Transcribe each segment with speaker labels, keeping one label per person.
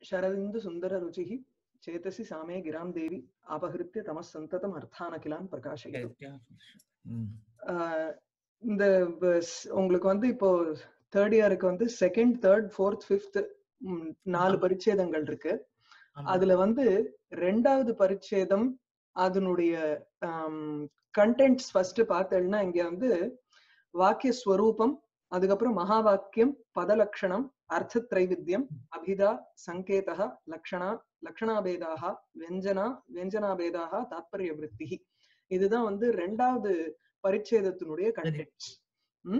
Speaker 1: शरदिन्दु सुन्दर रुचिः चेतसि सामे गिरां देवी अपहृत्य तमः सन्ततम् अर्थानखिलान् प्रकाशयतु
Speaker 2: ம்.
Speaker 1: ஆஹ் இந்த பஸ்- உங்களுக்கு வந்து இப்போ தேர்ட் இயருக்கு வந்து செகண்ட் தேர்ட் ஃபோர்த் ஃபிஃப்த் நாலு
Speaker 2: ஆமா.
Speaker 1: பரிச்சேதங்கள் இருக்கு
Speaker 2: ஆமா.
Speaker 1: அதுல வந்து ரெண்டாவது பரிச்சேதம் அதனுடைய கண்டென்ட்ஸ் ஃபர்ஸ்ட் பார்த்தேன்னா இங்க வந்து வாக்கிய ஸ்வரூபம் அதுக்கப்புறம் மகா வாக்கியம் பதலக்ஷணம் அர்த்த திரைவித்தியம் அபிதா சங்கேதः லக்ஷணா லக்ஷணாபேதாக வெஞ்சனா வெஞ்சனாபேதாக தாத்பரிய விருத்தி இதுதான் வந்து ரெண்டாவது பரிச்சேதத்தினுடைய கண்டென்ட்ஸ்
Speaker 2: ம்.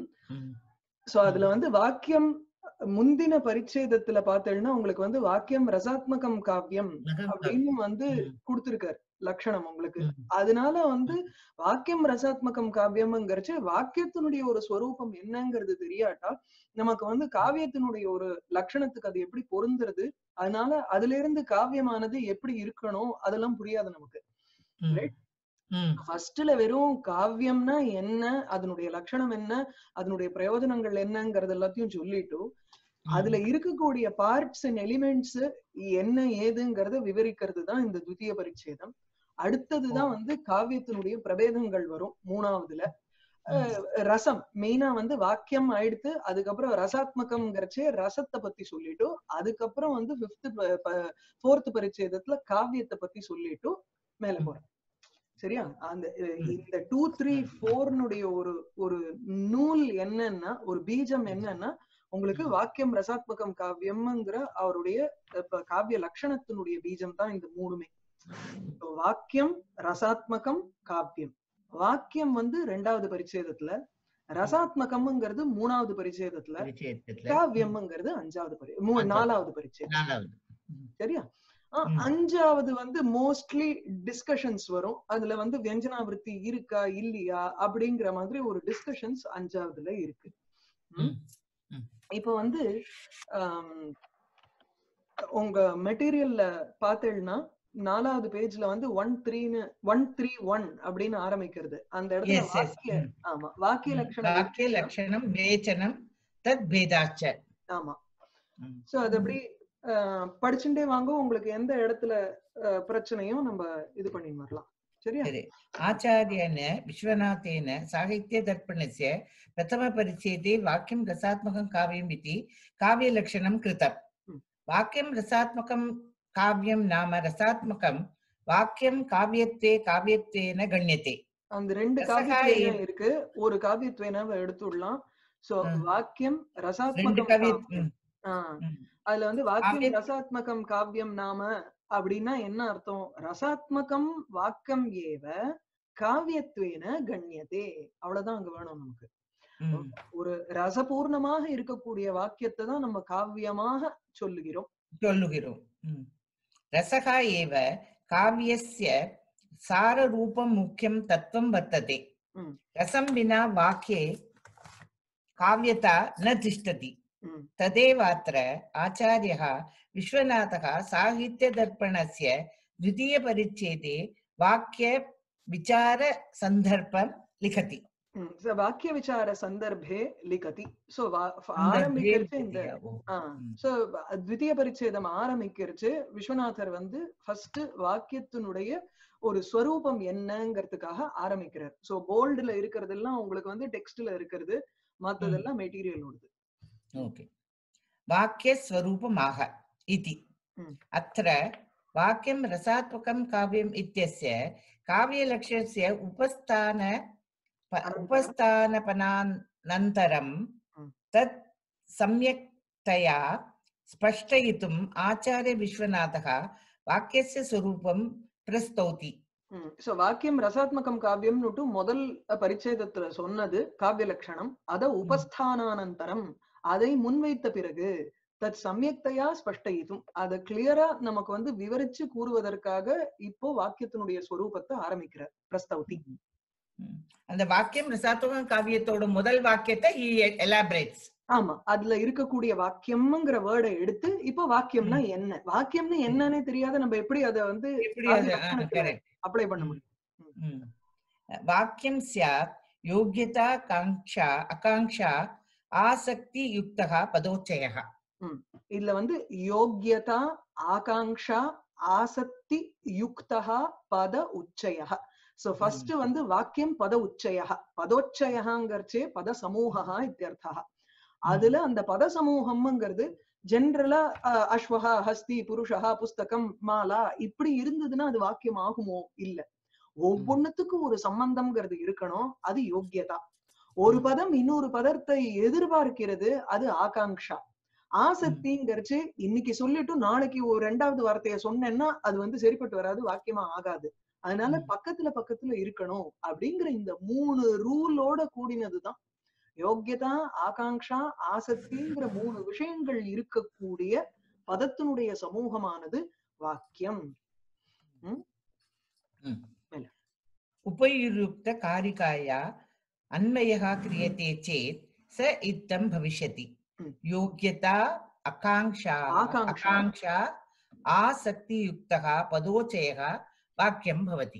Speaker 1: சோ அதுல வந்து வாக்கியம் முந்தின பரிச்சேதத்துல பார்த்தேன்னா உங்களுக்கு வந்து வாக்கியம் ரசாத்மகம் காவியம்
Speaker 2: நகம்
Speaker 1: அப்படின்னு வந்து
Speaker 2: ம்.
Speaker 1: கொடுத்திருக்காரு லட்சணம் உங்களுக்கு
Speaker 2: ம்.
Speaker 1: அதனால வந்து வாக்கியம் ரசாத்மகம் காவியம்ங்கிறச்சு வாக்கியத்தினுடைய ஒரு ஸ்வரூபம் என்னங்கிறது தெரியாட்டா நமக்கு வந்து காவியத்தினுடைய ஒரு லட்சணத்துக்கு அது எப்படி பொருந்துறது அதனால அதுல இருந்து காவியமானது எப்படி இருக்கணும் அதெல்லாம் புரியாது நமக்கு
Speaker 2: ம்.
Speaker 1: Right?
Speaker 2: ம்.
Speaker 1: ஃபர்ஸ்ட்ல வெறும் காவியம்னா என்ன அதனுடைய லட்சணம் என்ன அதனுடைய பிரயோஜனங்கள் என்னங்கறது எல்லாத்தையும் சொல்லிட்டு அதுல இருக்கக்கூடிய பார்ட்ஸ் அண்ட் எலிமெண்ட்ஸ் என்ன ஏதுங்கிறத விவரிக்கிறது தான் இந்த துதிய பரிச்சேதம் அடுத்ததுதான் வந்து காவியத்தினுடைய பிரபேதங்கள் வரும் மூணாவதுல அஹ் ரசம் மெயினா வந்து வாக்கியம் ஆயிடுத்து அதுக்கப்புறம் ரசாத்மகம்ங்கிறச்சே ரசத்தை பத்தி சொல்லிட்டு அதுக்கப்புறம் வந்து பிப்த் ஃபோர்த் பரிச்சேதத்துல காவியத்தை பத்தி சொல்லிட்டு மேல போறோம் சரியா அந்த அஹ்,
Speaker 2: ம்.
Speaker 1: இந்த டூ த்ரீ ஃபோர்னுடைய ஒரு ஒரு நூல் என்னன்னா ஒரு பீஜம் என்னன்னா உங்களுக்கு வாக்கியம் ரசாத்மகம் காவியம்ங்கிற அவருடைய இப்ப காவிய லட்சணத்தினுடைய பீஜம் தான் இந்த மூணுமே இப்ப வாக்கியம் ரசாத்மகம் காவியம் வாக்கியம் வந்து ரெண்டாவது பரிச்சேதத்துல ரசாத்மகம்ங்கிறது மூணாவது பரிச்சேதத்துல
Speaker 2: பரிச்சயத்துல.
Speaker 1: காவியம்ங்கிறது அஞ்சாவது பரி மூ-
Speaker 2: அஞ்சாவது.
Speaker 1: நாலாவது பரிச்சேதம்
Speaker 2: நாலாவது ம்.
Speaker 1: சரியா அஹ்
Speaker 2: ம்.
Speaker 1: அஞ்சாவது வந்து மோஸ்ட்லி டிஸ்கஷன்ஸ் வரும் அதுல வந்து வியஞ்சனாவிருத்தி இருக்கா இல்லையா அப்படிங்கிற மாதிரி ஒரு டிஸ்கஷன்ஸ் அஞ்சாவதுல இருக்கு ம்.
Speaker 2: ம்.
Speaker 1: இப்போ வந்து ஆம், உங்க மெட்டீரியல்ல பார்த்தேன்னா நாலாவது பேஜ்ல வந்து ஒன் த்ரீன்னு ஒன் த்ரீ ஒன் அப்படின்னு ஆரம்பிக்கிறது அந்த இடத்துல
Speaker 2: Yes, yes.
Speaker 1: வாக்கிய
Speaker 2: ம்.
Speaker 1: ஆமா வாக்கிய
Speaker 2: ம்.
Speaker 1: லட்சணம்
Speaker 2: வாக்கிய லட்சணம் வேச்சனம் தத் பேதாச்ச
Speaker 1: ஆமா
Speaker 2: ம்.
Speaker 1: சோ அது அப்படி அஹ், படிச்சுட்டே வாங்க உங்களுக்கு எந்த இடத்துல அஹ், பிரச்சனையும் நம்ம இது பண்ணின்னு வரலாம் சரியா
Speaker 2: சரி ஆச்சாரியேன விஸ்வநாதேன साहित्यदर्पणस्य प्रथमपरिच्छेदे वाक्यं रसात्मकं काव्यम् इति काव्यलक्षणं कृतम्
Speaker 1: Hmm.
Speaker 2: वाक्यं रसात्मकं काव्यं नाम रसात्मकं वाक्यं काव्यत्वे काव्यत्वेन गण्यते
Speaker 1: அந்த ரெண்டு
Speaker 2: ரசகாய
Speaker 1: காவியத்வேனம் இருக்கு ஒரு காவியத்வேனாவை எடுத்துடலாம் சோ
Speaker 2: ம்.
Speaker 1: வாக்கியம்
Speaker 2: ரெண்டு
Speaker 1: ரசாத்மகம்
Speaker 2: கவி
Speaker 1: காவியம்.
Speaker 2: ம்,
Speaker 1: ஆ,
Speaker 2: ம்.
Speaker 1: அதுல வந்து வாக்கியம்
Speaker 2: காவிய-
Speaker 1: ரசாத்மகம் காவியம் நாம அப்படின்னா என்ன அர்த்தம் ரசாத்மகம் வாக்கம் ஏவ காவியத்வேன கண்யதே அவ்வளவுதான் அங்க வேணும் நமக்கு
Speaker 2: ம்.
Speaker 1: ஒரு ரசபூர்ணமாக இருக்கக்கூடிய வாக்கியத்தை தான் நம்ம காவியமாக சொல்லுகிறோம்
Speaker 2: சொல்லுகிறோம் ம். रसः एव काव्यस्य साररूपं मुख्यं तत्त्वं वर्तते
Speaker 1: ம்.
Speaker 2: रसं विना वाक्ये काव्यता न तिष्ठति
Speaker 1: ம்.
Speaker 2: तदेव अत्र आचार्यः विश्वनाथः साहित्यदर्पणस्य द्वितीयपरिच्छेदे वाक्यविचारसन्दर्भं लिखति
Speaker 1: ம். So, வாக்கிய விசார சந்தர்ப்பே லிகதி சோ
Speaker 2: सन्दर्भे
Speaker 1: ஆரம்பிக்கிறது இந்த
Speaker 2: लिखति, ओ,
Speaker 1: ஆ
Speaker 2: ம்.
Speaker 1: சோ த்விதீய பரிச்சேதம் ஆரம்பிக்கிறச்சு விஸ்வநாதர் வந்து ஃபர்ஸ்ட் வாக்கியத்தினுடைய ஒரு ஸ்வரூபம் என்னங்கிறதுக்காக ஆரம்பிக்கிறார் சோ போல்டுல இருக்கிறதெல்லாம் உங்களுக்கு வந்து டெக்ஸ்ட்ல இருக்கிறது மத்ததெல்லாம் மெட்டீரியல் வருது
Speaker 2: ओके वाक्यस्वरूपमाह इति
Speaker 1: ம்.
Speaker 2: अत्र वाक्यं रसात्मकं काव्यम् इत्यस्य काव्यलक्ष्यस्य उपस्थान प-
Speaker 1: अनन्तरं?
Speaker 2: उपस्थानपनानन्तरं
Speaker 1: ம்.
Speaker 2: तत् सम्यक्तया स्पष्टयितुम् आचार्यविश्वनाथः वाक्यस्य स्वरूपं प्रस्तौति
Speaker 1: ம் சோ வாக்கியம் ரசாத்மகம் காவியம்னுட்டு முதல் பரிச்சேதத்துல சொன்னது காவிய லட்சணம் அத உபஸ்தானானந்தரம் அதை முன்வைத்த பிறகு தத் சமயக்தையா ஸ்பஷ்டயித்தும் அதை கிளியரா நமக்கு வந்து விவரிச்சு கூறுவதற்காக இப்போ வாக்கியத்தினுடைய ஸ்வரூபத்தை ஆரம்பிக்கிறார் பிரஸ்தௌதி
Speaker 2: ம். அந்த வாக்கியம் ரசாத்மகம் காவியத்தோட முதல் வாக்கியத்தை he elaborates
Speaker 1: ஆமா அதுல இருக்கக்கூடிய வாக்கியம்ங்கிற வேர்டை எடுத்து இப்போ வாக்கியம்னா என்ன வாக்கியம்னு என்னன்னே தெரியாத நம்ம எப்படி அதை வந்து
Speaker 2: எப்படி
Speaker 1: காவிய
Speaker 2: அது
Speaker 1: லட்சணத்துல
Speaker 2: கரெக்ட்
Speaker 1: அப்ளை பண்ண முடியும்
Speaker 2: वाक्यं स्यात् योग्यता काङ्क्षा आकाङ्क्षा आसक्तियुक्तः पदोच्चयः
Speaker 1: இதுல வந்து யோக்யதா ஆகாங்ஷா ஆசக்தி யுக்தா பத உச்சய சோ ஃபர்ஸ்ட் வந்து வாக்கியம் பத உச்சய பதோச்சயங்கிறச்சே பத சமூகா இத்தியர்த்தா அதுல அந்த பத சமூகம்ங்கிறது ஜென்ரலா அஸ்வஹா ஹஸ்தி புருஷஹா புஸ்தகம் மாலா இப்படி இருந்ததுன்னா அது வாக்கியம் ஆகுமோ இல்ல ஒவ்வொன்னுத்துக்கும் ஒரு சம்பந்தம்ங்கிறது இருக்கணும் அது யோக்கியதா ஒரு பதம் இன்னொரு பதத்தை எதிர்பார்க்கிறது அது ஆகாங்ஷா ஆசக்திங்கிறச்சு இன்னைக்கு சொல்லிட்டு நாளைக்கு ஒரு ரெண்டாவது வார்த்தையை சொன்னேன்னா அது வந்து சரிப்பட்டு வராது வாக்கியமா ஆகாது அதனால
Speaker 2: ம்.
Speaker 1: பக்கத்துல பக்கத்துல இருக்கணும் அப்படிங்கிற இந்த மூணு ரூலோட கூடினதுதான் யோக்கியதா ஆகாங்ஷா ஆசக்திங்கிற மூணு விஷயங்கள் இருக்கக்கூடிய பதத்தினுடைய சமூகமானது வாக்கியம்
Speaker 2: उपयुक्त कारिकाया अन्वयः क्रियते चेत् स इत्थं भविष्यति
Speaker 1: हम्म।
Speaker 2: योग्यता आकाङ्क्षा
Speaker 1: आकाङ्क्षा।
Speaker 2: आकाङ्क्षा आसक्तियुक्तः पदोचयः वाक्यं भवति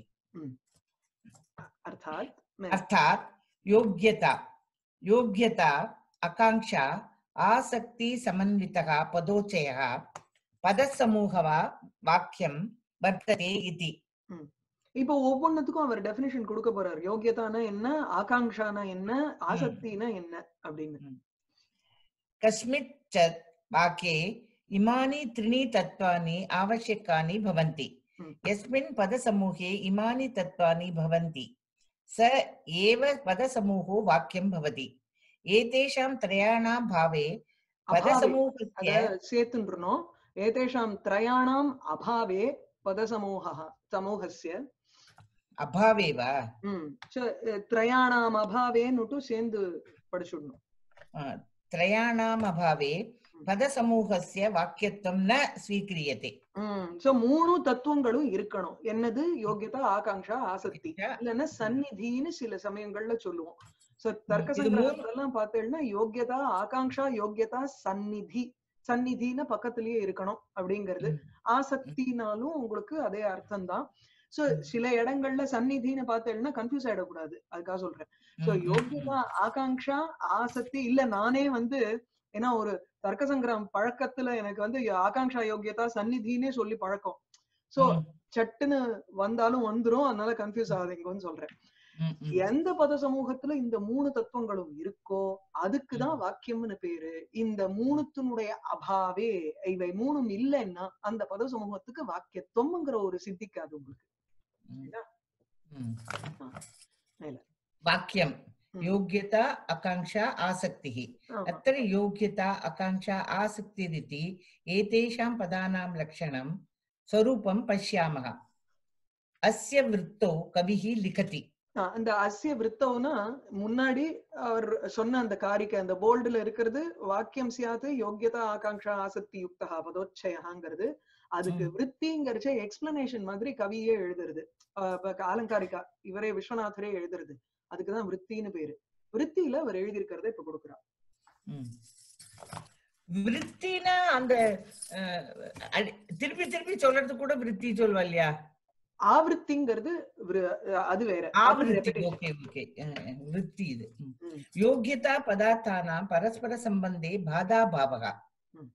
Speaker 1: அர்த்தாத் மே-
Speaker 2: अर्थात् योग्यता योग्यता आकाङ्क्षा आसक्तिसमन्वितः पदोचयः पदसमूहः वाक्यं वर्तते इति
Speaker 1: இப்போ ஒவ்வொன்னுத்துக்கும் அவர் டெபினிஷன் கொடுக்க போறார் யோக்கியதானா என்ன ஆகாங்ஷானா என்ன ஆசக்தினா என்ன அப்படின்னு
Speaker 2: कस्मिंश्चित् वाक्ये इमानि त्रीणि तत्त्वानि आवश्यकानि भवन्ति
Speaker 1: हम्म।
Speaker 2: यस्मिन् पदसमूहे इमानि तत्त्वानि भवन्ति स एव पदसमूहो वाक्यं भवति एतेषां त्रयाणां भावे
Speaker 1: அபாவே
Speaker 2: पदसमूहस्य
Speaker 1: அத சேர்த்துன்றணும் ஏதேஷாம் திரயாணாம் அபாவே பதசமூக சமூகஸ்ய
Speaker 2: अभावे वा
Speaker 1: ம் ச- திரயாணாம் அபாவேன்னுட்டு சேர்ந்து படிச்சுடணும்
Speaker 2: अ, त्रयाणाम् अभावे पदसमूहस्य वाक्यत्वं न स्वीक्रियते
Speaker 1: ம் சோ மூணு தத்துவங்களும் இருக்கணும் என்னது யோகியதா ஆகாங்ஷா ஆசக்தி இல்லைன்னா சந்நிதின்னு சில சமயங்கள்ல சொல்லுவோம் சோ தர்க்க
Speaker 2: இது மூணு-
Speaker 1: சங்கிரகத்தெல்லாம் பார்த்தேன்னா யோகியதா ஆகாங்ஷா யோகியதா சந்நிதி சந்நிதின்னு பக்கத்திலேயே இருக்கணும் அப்படிங்கிறது ஆசக்தினாலும் உங்களுக்கு அதே அர்த்தம் தான் சோ
Speaker 2: ம்.
Speaker 1: சில இடங்கள்ல சந்நிதின்னு பார்த்தேன்னா கன்ஃபியூஸ் ஆயிடக்கூடாது அதுக்காக சொல்றேன் சோ
Speaker 2: ம், ம்,
Speaker 1: யோகியதா ஆகாங்ஷா ஆசக்தி இல்ல நானே வந்து ஏன்னா ஒரு தர்க்க சங்கிரம் பழக்கத்துல எனக்கு வந்து ஆகாங்ஷா யோகியதா சந்நிதினே சொல்லி பழக்கம் சோ
Speaker 2: ம்,
Speaker 1: சட்டுன்னு வந்தாலும் வந்துரும் அதனால கன்ஃபியூஸ் ஆகாதீங்கன்னு சொல்றேன்
Speaker 2: ம், ம்.
Speaker 1: எந்த பத சமூகத்துல இந்த மூணு தத்துவங்களும் இருக்கோ அதுக்குதான் வாக்கியம்னு பேரு இந்த மூணுத்தினுடைய அபாவே இவை மூணும் இல்லைன்னா அந்த பத சமூகத்துக்கு வாக்கியத்துவம்ங்கிற ஒரு சித்திக்காது உங்களுக்கு
Speaker 2: ம்.
Speaker 1: மேல.
Speaker 2: वाक्यं
Speaker 1: ம்.
Speaker 2: योग्यता आकाङ्क्षा आसक्तिः
Speaker 1: ஆமா.
Speaker 2: अत्र योग्यता आकाङ्क्षा आसक्तिरिति एतेषां पदानां लक्षणं स्वरूपं पश्यामः अस्य वृत्तौ कविः लिखति
Speaker 1: ஆஹ் அந்த அஸ்ய விருத்தம்னா முன்னாடி அவர் சொன்ன அந்த காரிக்கை அந்த போல்டுல இருக்கிறது வாக்கியம் சியாது யோக்கியதா ஆகாங்ஷா ஆசக்தி யுக்தா பதோச்சயங்கிறது அதுக்கு
Speaker 2: ம்.
Speaker 1: விற்த்திங்கிறச்ச எக்ஸ்பிளனேஷன் மாதிரி கவியே எழுதுறது ஆஹ் இப்ப அலங்காரிகா இவரே விஸ்வநாதரே எழுதுறது அதுக்குதான் விற்த்தின்னு பேரு விற்த்தியில அவர் எழுதியிருக்கிறத இப்ப கொடுக்குறார்
Speaker 2: ம். விருத்தினா அந்த அஹ், அடி- திருப்பி திருப்பி சொல்றது கூட விருத்தி சொல்வா இல்லையா
Speaker 1: ஆவೃತ್ತಿங்கிறது விரு- அது வேற அது
Speaker 2: ஆவருத்தி
Speaker 1: repetition.
Speaker 2: ஓகே ஓகே விருத்தி இது ம்.
Speaker 1: ம்.
Speaker 2: योग्यता पदार्थानां परस्परसम्बन्धे बाधाभावः
Speaker 1: हम्म।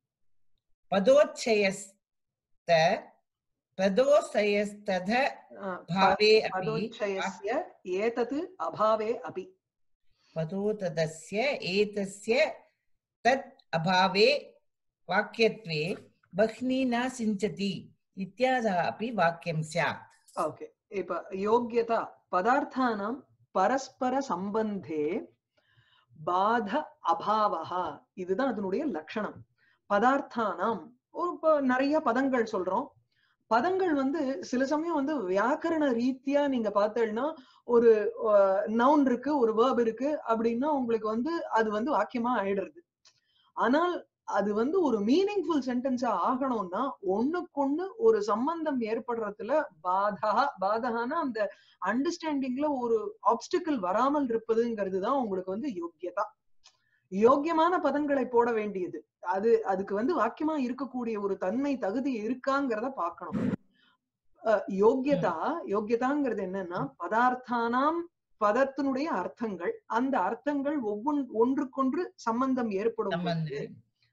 Speaker 2: पदोच्छयस्त पदोच्छयस्तथ
Speaker 1: ஆஹ் ப-
Speaker 2: भावे अपि
Speaker 1: பதோச்சயஸ்ய ஏதது அபாவே அபி
Speaker 2: पदोतदस्य एतस्य तत् अभावे वाक्यत्वे बह्नि न सिञ्चति इत्यादः अपि वाक्यं स्यात्
Speaker 1: ஓகே இப்ப யோக்கியதா பதார்த்தானாம் பரஸ்பர சம்பந்தே பாத அபாவஹா இதுதான் அதனுடைய லட்சணம் பதார்த்தானாம் ஒரு இப்ப நிறைய பதங்கள் சொல்றோம் பதங்கள் வந்து சில சமயம் வந்து வியாக்கரண ரீதியா நீங்க பார்த்தேன்னா ஒரு நவுன் இருக்கு ஒரு வேர்ப் இருக்கு அப்படின்னா உங்களுக்கு வந்து அது வந்து வாக்கியமா ஆயிடுறது ஆனால் அது வந்து ஒரு மீனிங்ஃபுல் சென்டென்ஸா ஆகணும்னா ஒண்ணுக்கொண்ணு ஒரு சம்பந்தம் ஏற்படுறதுல பாதா பாதகானா அந்த அண்டர்ஸ்டாண்டிங்ல ஒரு ஆப்ஸ்டிக்கல் வராமல் இருப்பதுங்கிறது தான் உங்களுக்கு வந்து யோக்கியதா யோக்கியமான பதங்களை போட வேண்டியது அது அதுக்கு வந்து வாக்கியமா இருக்கக்கூடிய ஒரு தன்மை தகுதி இருக்காங்கிறத பார்க்கணும் அஹ் யோக்கியதா யோக்கியதாங்கிறது என்னன்னா பதார்த்தானாம் பதத்தினுடைய அர்த்தங்கள் அந்த அர்த்தங்கள் ஒவ்வொன் ஒன்றுக்கொன்று சம்பந்தம் ஏற்படும் பொழுது
Speaker 2: சம்பந்தம்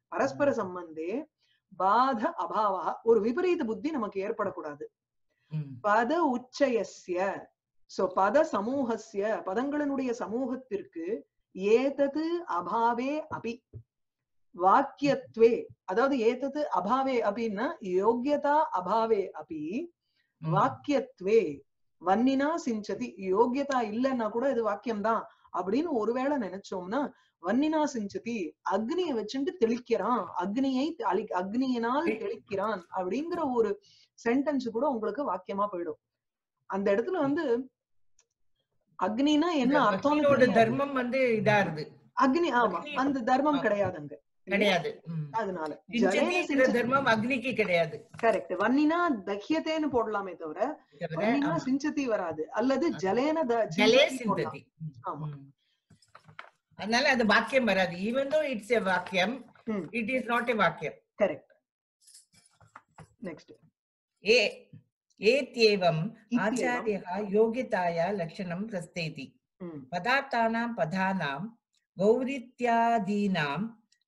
Speaker 1: பரஸ்பர சம்பந்தே பாத அபாவா ஒரு விபரீத புத்தி நமக்கு ஏற்படக்கூடாது
Speaker 2: ம்.
Speaker 1: பத உச்சயஸ்ய சோ பத சமூகஸ்ய பதங்களினுடைய சமூகத்திற்கு ஏதது அபாவே அபி வாக்கியத்வே அதாவது ஏதது அபாவே அபின்னா யோக்கியதா அபாவே அபி
Speaker 2: ம்.
Speaker 1: வாக்கியத்வே வன்னினா சிஞ்சதி யோக்கியதா இல்லைன்னா கூட இது வாக்கியம்தான் அப்படின்னு ஒருவேளை நினைச்சோம்னா வன்னினா சிஞ்சதி அக்னியை வச்சுட்டு தெளிக்கிறான் அக்னியை அழி அக்னியினால் தெளிக்கிறான் அப்படிங்கிற ஒரு சென்டென்ஸ் கூட உங்களுக்கு வாக்கியமா போயிடும் அந்த இடத்துல வந்து அக்னினா என்ன
Speaker 2: இந்த
Speaker 1: அர்த்தம்னு
Speaker 2: பக்தியோட
Speaker 1: தெரியாது.
Speaker 2: தர்மம் வந்து இதாருது
Speaker 1: அக்னி ஆமா
Speaker 2: அக்னி-
Speaker 1: அந்த தர்மம்
Speaker 2: ஆமா.
Speaker 1: கிடையாது அங்க
Speaker 2: கிடையாது ம்.
Speaker 1: அதனால
Speaker 2: சிஞ்சதிங்கிற தர்மம் அக்னிக்கு கிடையாது
Speaker 1: கரெக்ட் வன்னினா தஹ்யத்தேன்னு போடலாமே தவிர
Speaker 2: தவிர,
Speaker 1: வன்னினா
Speaker 2: ஆமா.
Speaker 1: சிஞ்சதி வராது அல்லது ஜலேன த-
Speaker 2: ஜலே
Speaker 1: சிஞ்சதி போடலாம்.
Speaker 2: சிந்ததி ம்.
Speaker 1: ஆமா.
Speaker 2: ம். அதனால அது வாக்கியம் வராது ஈவன் தோ இட்ஸ் எ வாக்கியம்
Speaker 1: ம்.
Speaker 2: இட் இஸ் நாட் எ வாக்கியம்
Speaker 1: கரெக்ட் நெக்ஸ்ட்
Speaker 2: ए एत्येवम् आचार्यः योग्यताया लक्षणं प्रस्तयति पदार्थानां पदानां गौरित्यादीनाम्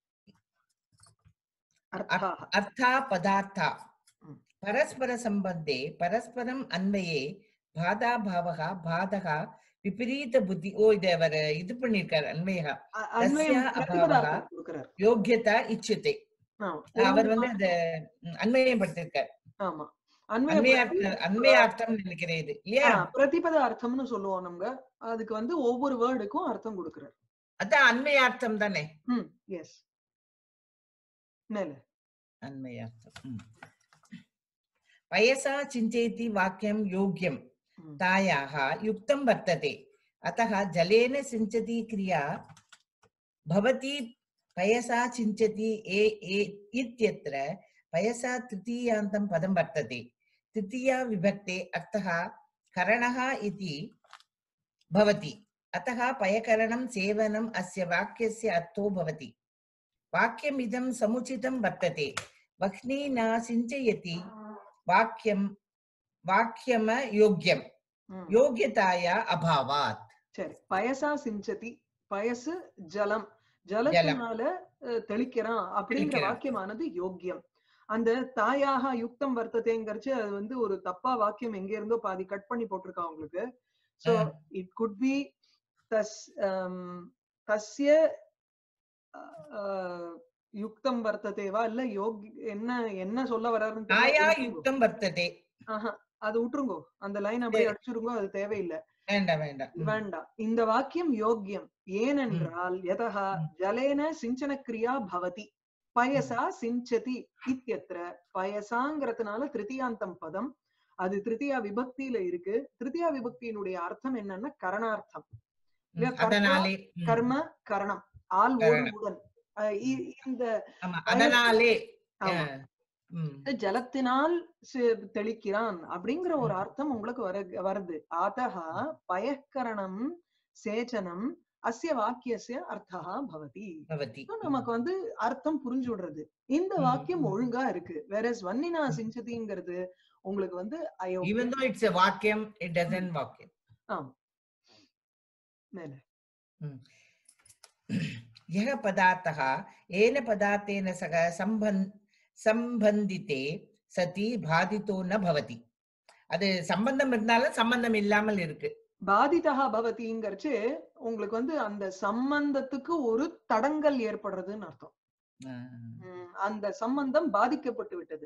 Speaker 1: அர்த்தா
Speaker 2: अर्था पदार्था
Speaker 1: Mm.
Speaker 2: परस्परसम्बन्धे परस्परम् अन्वये बाधाभावः बाधः விபரீத புத்தி ஓ இத அவர் இது பண்ணிருக்காரு அன்மையா
Speaker 1: அ- அன்வயம்
Speaker 2: தஸ்ய
Speaker 1: பிரதிபதார்த்தம்
Speaker 2: அபாவः
Speaker 1: கொடுக்கிறார்
Speaker 2: யோக்கியதா இச்சுதே
Speaker 1: ஆமா.
Speaker 2: அவர்
Speaker 1: ஒரு
Speaker 2: வந்து அந்த ம், அன்வயம் படுத்திருக்காரு
Speaker 1: ஆமா அன்வய
Speaker 2: அன்மையார்த்த அன்மையார்த்தம் நினைக்கிறேன் இது இல்லையா
Speaker 1: பிரதிபத அர்த்தம்னு சொல்லுவோம் நம்ம அதுக்கு வந்து ஒவ்வொரு வேர்டுக்கும் அர்த்தம் கொடுக்கிறார்
Speaker 2: அதான் அன்மையார்த்தம் தானே
Speaker 1: ம் எஸ் மேல
Speaker 2: अन्वयार्थम् ம். पयसा चिन्तयति वाक्यं योग्यं
Speaker 1: ம்.
Speaker 2: तायाः युक्तं वर्तते अतः जलेन सिञ्चति क्रिया भवति पयसा चिञ्चति ए ए इत्यत्र पयसा तृतीयान्तं पदं वर्तते तृतीया विभक्ते अर्थः करणः इति भवति अतः पयकरणं सेवनम् अस्य वाक्यस्य अर्थो भवति वाक्यमिदं समुचितं वर्तते वह्नि न सिञ्चयति वाक्यं वाक्यम योग्यं
Speaker 1: ம்.
Speaker 2: योग्यताया अभावात्
Speaker 1: சரி பயசா சிஞ்சதி பயசு ஜலம் ஜலத்தினால அஹ், தெளிக்கிறான் அப்படிங்கிற
Speaker 2: தெளிக்கிறான்.
Speaker 1: வாக்கியமானது யோக்கியம் அந்த தாயாக யுக்தம் வர்த்ததேங்கிறச்சு அது வந்து ஒரு தப்பா வாக்கியம் எங்க இருந்தோ பாதி கட் பண்ணி போட்டிருக்கான் உங்களுக்கு so
Speaker 2: ah.
Speaker 1: It could be தஸ் ஆம், தஸ்ய அஹ், யுக்தம் வர்த்ததேவா இல்ல யோக் என்ன என்ன சொல்ல வர்றாருன்னு தெரியல.
Speaker 2: आया
Speaker 1: விட்டுருங்கோ.
Speaker 2: युक्तं वर्तते
Speaker 1: ஆஹா, அது விட்டுருங்கோ அந்த லைன் அப்படியே
Speaker 2: சரி.
Speaker 1: அடிச்சிருங்கோ அது தேவையில்லை
Speaker 2: வேண்டாம் வேண்டாம் ம்.
Speaker 1: வேண்டாம் இந்த வாக்கியம் யோக்கியம் ஏனென்றால் யதா
Speaker 2: ம்.
Speaker 1: ஜலேன சிஞ்சன கிரியா பவதி பயசா சிஞ்சதி இத்தியத்திர பயசாங்கிறதுனால திருத்தியாந்தம் பதம் அது திருத்தியா விபக்தியில இருக்கு திருத்தியா விபக்தியினுடைய அர்த்தம் என்னன்னா கரணார்த்தம் இல்லையா?
Speaker 2: ம்,
Speaker 1: கர்மா,
Speaker 2: அதனாலே ம்.
Speaker 1: கர்ம கரணம் ஆள் ஒரு
Speaker 2: கரணம்.
Speaker 1: உடன் அஹ் இ- இந்த
Speaker 2: ஆமா அதனாலே
Speaker 1: ஆமா.
Speaker 2: அஹ், ம்.
Speaker 1: ஜலத்தினால் சி- தெளிக்கிறான் அப்படிங்கிற ஒரு அர்த்தம் உங்களுக்கு வர வருது ஆதஹா பயக்கரணம் சேச்சனம் அஸ்ய வாக்கியஸ்ய அர்த்தா பவதி
Speaker 2: भवति
Speaker 1: So, நமக்கு வந்து அர்த்தம் புரிஞ்சு விடுறது இந்த
Speaker 2: ம்,
Speaker 1: வாக்கியம்
Speaker 2: ம்.
Speaker 1: ஒழுங்கா இருக்கு வேற வன்னினா சிஞ்சதிங்கிறது உங்களுக்கு வந்து அயோக்கியம்.
Speaker 2: even though it's a vakyam it doesn't vakyam
Speaker 1: ஆமா மேல
Speaker 2: यः पदार्थः येन पदार्थेन सह सम्बन् सम्बन्धिते सति பாதித்தோ ந பவதி அது சம்பந்தம் இருந்தாலும் சம்பந்தம் இல்லாமல் இருக்கு
Speaker 1: பாதிதா பவதிங்கிறச்சு உங்களுக்கு வந்து அந்த சம்பந்தத்துக்கு ஒரு தடங்கல் ஏற்படுறதுன்னு அர்த்தம்
Speaker 2: ஆஹ்.
Speaker 1: ம், அந்த சம்பந்தம் பாதிக்கப்பட்டு விட்டது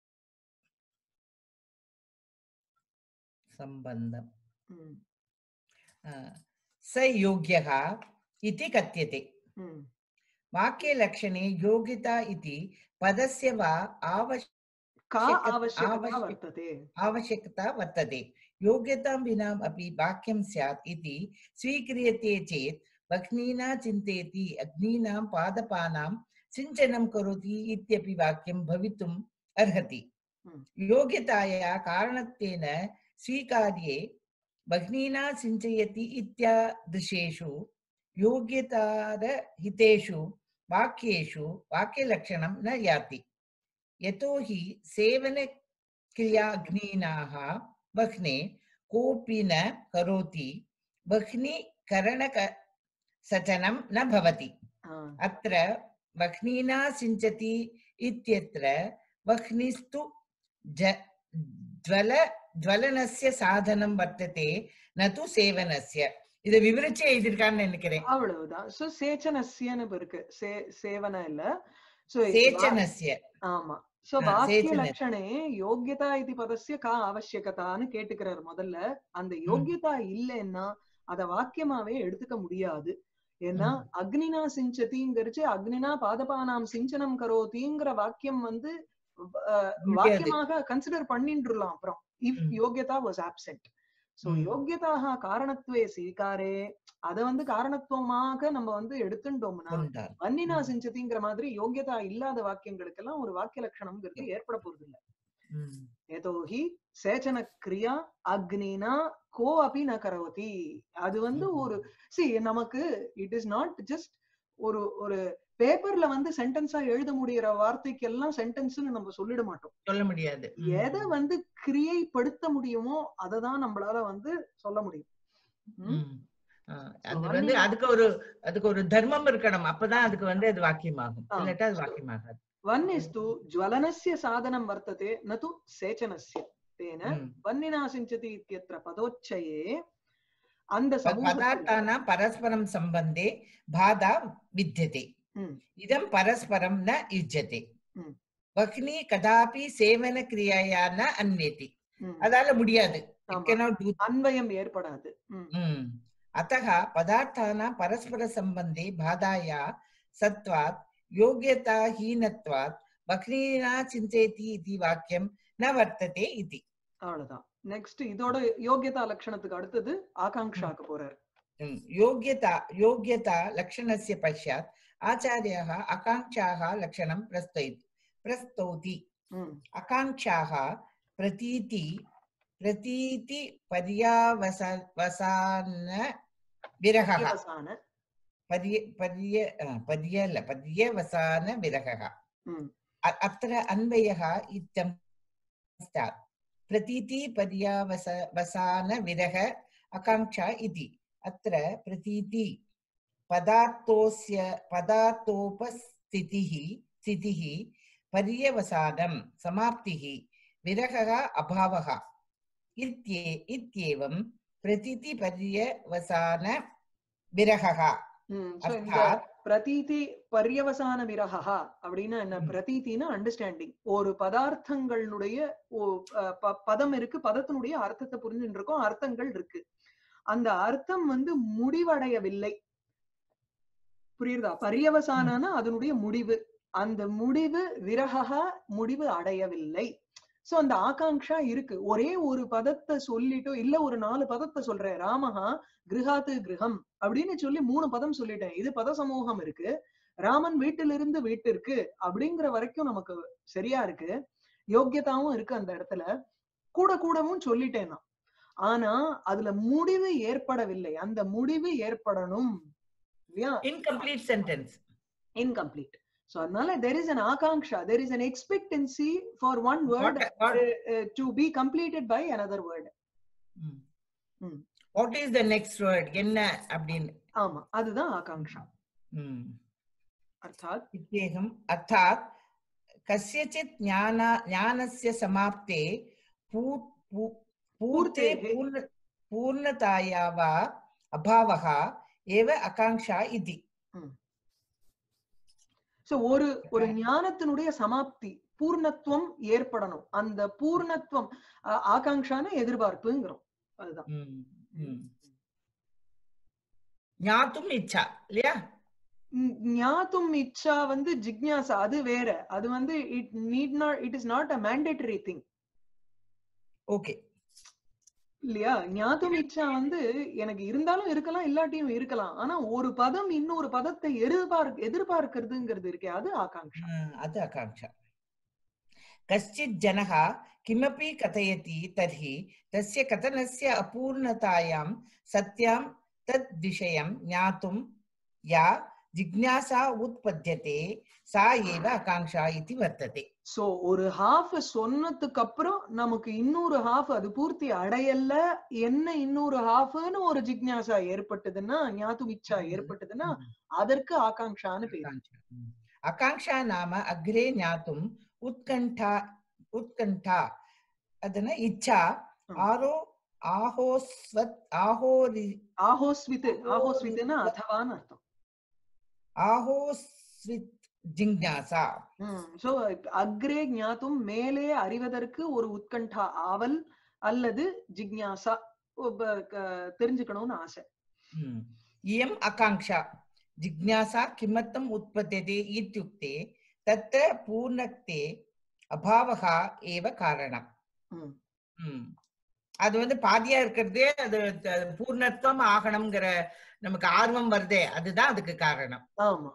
Speaker 2: सम्बन्धम्
Speaker 1: ம்,
Speaker 2: ஆஹ். स योग्यः इति कथ्यते
Speaker 1: ம்.
Speaker 2: वाक्यलक्षणे योग्यता इति पदस्य वा आवश्
Speaker 1: கா
Speaker 2: आवश्यक-
Speaker 1: आवश्यकता
Speaker 2: आवश्यक-
Speaker 1: वर्तते
Speaker 2: आवश्यकता वर्तते योग्यतां विना अपि वाक्यं स्यात् इति स्वीक्रियते चेत् भग्नीना चिन्तयति अग्नीनां पादपानां सिञ्चनं करोति इत्यपि वाक्यं भवितुम् अर्हति
Speaker 1: Hmm.
Speaker 2: योग्यताया कारणत्वेन स्वीकार्ये भग्नीना सिञ्चयति इत्यादृशेषु योग्यतारहितेषु वाक्येषु वाक्यलक्षणं न याति यतोहि सेवनक्रियाग्नीनाः वह्ने कोऽपि न करोति वह्निकरणक सचनं न भवति
Speaker 1: ஆ,
Speaker 2: अत्र वह्निना सिञ्चति इत्यत्र वह्निस्तु ज ज्वल ज्वलनस्य साधनं वर्तते न तु सेवनस्य இதை விவரிச்சு எழுதியிருக்கான்னு நினைக்கிறேன்
Speaker 1: அவ்வளவுதான் சோ சேச்சனஸ்யன்னு இருக்கு சே சேவன இல்ல சோ
Speaker 2: சேச்சனஸ்ய
Speaker 1: ஆமா சோ
Speaker 2: ஆ,
Speaker 1: வாக்கிய
Speaker 2: சேச்சன.
Speaker 1: லட்சணே யோகியதா இது பதஸ்ய கா அவசியகதான்னு கேட்டுக்கிறார் முதல்ல அந்த யோகியதா இல்லைன்னா அத வாக்கியமாவே எடுத்துக்க முடியாது ஏன்னா
Speaker 2: ம்.
Speaker 1: அக்னினா சிஞ்சதிங்கிறச்சு அக்னினா பாதபானாம் சிஞ்சனம் கரோதிங்கிற வாக்கியம் வந்து அஹ்,
Speaker 2: முடியாது.
Speaker 1: வாக்கியமாக கன்சிடர் பண்ணிட்டுலாம் அப்புறம் இஃப்
Speaker 2: ம்.
Speaker 1: யோகியதா வாஸ் ஆப்சென்ட் சோ
Speaker 2: ம்.
Speaker 1: யோகியதாக காரணத்துவே சீகாரே அத வந்து காரணத்துவமாக நம்ம வந்து எடுத்துட்டோம்னா
Speaker 2: கொண்டார்
Speaker 1: வன்னினா
Speaker 2: ம்.
Speaker 1: சிஞ்சதிங்கிற மாதிரி யோகியதா இல்லாத வாக்கியங்களுக்கெல்லாம் ஒரு வாக்கிய லட்சணம்ங்கிறது ஏற்பட போறது இல்ல
Speaker 2: ம்.
Speaker 1: ஏதோஹி சேச்சன கிரியா அக்னினா கோ அபி ந கரோதி அது வந்து
Speaker 2: ம்.
Speaker 1: ஒரு சி நமக்கு இட் இஸ் நாட் ஜஸ்ட் ஒரு ஒரு பேப்பர்ல வந்து சென்டென்ஸா எழுத முடியற வார்த்தைக்கெல்லாம் சென்டென்ஸ்னு நம்ம சொல்லிட மாட்டோம்
Speaker 2: சொல்ல முடியாது ம்.
Speaker 1: எதை வந்து கிரியைப்படுத்த முடியுமோ அதை தான் நம்மளால வந்து சொல்ல முடியும் ம்?
Speaker 2: ம். ஆ, அது
Speaker 1: So,
Speaker 2: வந்து
Speaker 1: வன்னினா-
Speaker 2: அதுக்கு ஒரு அதுக்கு ஒரு தர்மம் இருக்கணும் அப்பதான் அதுக்கு வந்து அது வாக்கியமாகும்
Speaker 1: ஆ.
Speaker 2: இல்லாட்டா அது வாக்கியமாகாது
Speaker 1: वह्निस्तु ज्वलनस्य साधनं वर्तते न तु सेचनस्य तेन
Speaker 2: ம்.
Speaker 1: वह्निना सिञ्चति इत्यत्र पदोच्चये அந்த
Speaker 2: ப-
Speaker 1: சமூகத்துல
Speaker 2: பதார்த்தானாம் பரஸ்பரம் சம்பந்தே பாதா வித்தியதே
Speaker 1: ம்,
Speaker 2: இதம் பரஸ்பரம் ந யுஜ்யते
Speaker 1: ம்.
Speaker 2: வக்னி கதாபி சேவன கிரியாயா ந அன்வேதி
Speaker 1: ம்,
Speaker 2: அதால முடியாது It
Speaker 1: ஆமா.
Speaker 2: cannot do
Speaker 1: அன்வயம் ஏற்படாது ம்,
Speaker 2: ம். अतः पदार्थानां परस्परसम्बन्धे बाधाया सत्त्वात् योग्यताहीनत्वात् वक्रीणा चिन्तयति इति वाक्यं न वर्तते इति
Speaker 1: அவ்வளவுதான் நெக்ஸ்ட் இதோட யோகியதா லட்சணத்துக்கு அடுத்தது ஆகாங்ஷாக்கு போறார்
Speaker 2: ம். योग्यता योग्यता लक्षणस्य पश्चात् आचार्यः आकाङ्क्षाः लक्षणं प्रस्तय प्रस्तौति
Speaker 1: ம்,
Speaker 2: आकाङ्क्षाः प्रतीति प्रतीति पर्यावस वसान विरहः
Speaker 1: விவசான
Speaker 2: पर्य पर्य अ, पर्यल पर्यवसान विरहः
Speaker 1: ம்,
Speaker 2: अ- अत्र अन्वयः इत्थं स्यात् प्रतीति पर्यावस वसान विरह आकाङ्क्षा इति अत्र प्रतीति पदार्थोस्य पदार्थोपस्थितिः स्थितिः पर्यवसानं समाप्तिः विरहः अभावः इत्ये इत्येवं प्रतीतिपर्यवसान विरहः
Speaker 1: ம். So, இந்த
Speaker 2: अर्थात्
Speaker 1: பிரதீதி பர்யவசான விரகா அப்படின்னா என்ன
Speaker 2: ம்.
Speaker 1: பிரதீத்தினா அண்டர்ஸ்டாண்டிங் ஒரு பதார்த்தங்களுடைய ஓ- அஹ் ப- பதம் இருக்கு பதத்தினுடைய அர்த்தத்தை புரிஞ்சுட்டு இருக்கோம் அர்த்தங்கள் இருக்கு அந்த அர்த்தம் வந்து முடிவடையவில்லை புரியுதா பரியவசானனா அதனுடைய முடிவு அந்த முடிவு விரகா முடிவு அடையவில்லை சோ அந்த ஆகாங்ஷா இருக்கு ஒரே ஒரு பதத்தை சொல்லிட்டோ இல்ல ஒரு நாலு பதத்தை சொல்றேன் ராமஹா கிருஹாத்து கிரகம் அப்படின்னு சொல்லி மூணு பதம் சொல்லிட்டேன் இது பத சமூகம் இருக்கு ராமன் வீட்டிலிருந்து வீட்டிற்கு அப்படிங்கிற வரைக்கும் நமக்கு சரியா இருக்கு யோக்கியதாவும் இருக்கு அந்த இடத்துல கூட கூடவும் சொல்லிட்டேன் நான் ஆனா அதுல முடிவு ஏற்படவில்லை அந்த முடிவு ஏற்படணும் இல்லையா
Speaker 2: incomplete sentence
Speaker 1: இன்கம்ப்ளீட் சோ அதனால தெர் இஸ் அன் ஆகாங்ஷா there is an expectancy for one word
Speaker 2: what, what,
Speaker 1: to be completed by another word
Speaker 2: hmm.
Speaker 1: Hmm.
Speaker 2: what is the next word என்ன அப்படின்னு
Speaker 1: ஆமா அதுதான் ஆகாங்ஷா
Speaker 2: ம்.
Speaker 1: அர்த்தாத்
Speaker 2: इत्येवम् अर्थात् कस्यचित् ज्ञान ज्ञानस्य समाप्ते पू पू पूर्ते
Speaker 1: पूर्तेः।
Speaker 2: पूर्ण पूर्णताया वा अभावः एव आकाङ्क्षा इति
Speaker 1: சோ ஒரு ஒரு ஞானத்தினுடைய சமாப்தி பூர்ணத்துவம் ஏற்படணும் அந்த பூர்ணத்துவம் ஆ- ஆகாங்ஷான எதிர்பார்ப்புங்கிறோம் அதுதான்
Speaker 2: ம், ம். ज्ञातुम् इच्छा இல்லையா
Speaker 1: ஞ- ஞாத்தும் இச்சா வந்து ஜிக்ஞாசா அது வேற அது வந்து it need not it is not a mandatory thing
Speaker 2: okay
Speaker 1: இல்லையா ஞாத்தும் இச்சா வந்து எனக்கு இருந்தாலும் இருக்கலாம் இல்லாட்டியும் இருக்கலாம் ஆனா ஒரு பதம் இன்னொரு பதத்தை எதிர்பார்க்க எதிர்பார்க்கிறதுங்கிறது இருக்கே அது ஆகாங்ஷா
Speaker 2: அது आकाङ्क्षा कश्चित् जनः किमपि कथयति तर्हि तस्य कथनस्य अपूर्णतायां सत्यां तद् विषयं ज्ञातुं या जिज्ञासा उत्पद्यते सा एव आकाङ्क्षा इति वर्तते
Speaker 1: சோ ஒரு ஹாஃப் சொன்னதுக்கு அப்புறம் நமக்கு இன்னொரு ஹாஃப் அது பூர்த்தி அடையல என்ன இன்னொரு ஹாஃப்னு ஒரு ஜிக்ஞாசா ஏற்பட்டதுன்னா ஞாத்து இச்சா ஏற்பட்டதுன்னா அதற்கு ஆகாங்ஷான்னு பேரு
Speaker 2: आकाङ्क्षा। आकाङ्क्षा नाम अग्रे ज्ञातुम् उत्कण्ठा उत्कण्ठा ಅದನ್ನ ಇಚ್ಛಾ
Speaker 1: ಹ್ಮ್.
Speaker 2: ಆರೋ ಆಹೋಸ್ವತ್ ಆಹೋರಿ
Speaker 1: ஆஹோஸ்வித் ஆஹோஸ்வித்னா அதவான்னு அர்த்தம்
Speaker 2: ஆஹோஸ்வித் ஜிஞ்ஞாசா
Speaker 1: சோ அக்ரே ஞாத்தும் மேலே அறிவதற்கு ஒரு உத்கண்டா ஆவல் அல்லது ஜிக்ஞாசா ஒப்ப- க- தெரிஞ்சுக்கணும்னு ஆசை
Speaker 2: हम्म। इयम् आकाङ्क्षा जिज्ञासा किमर्थम् उत्पद्यते इत्युक्ते तत्र पूर्णत्वे अभावः एव कारणम्
Speaker 1: ம்.
Speaker 2: ம். அது வந்து பாதியா இருக்கிறதே அது த- பூர்ணத்துவம் ஆகணுங்கிற நமக்கு ஆர்வம் வருதே அதுதான் அதுக்கு காரணம்
Speaker 1: ஆமா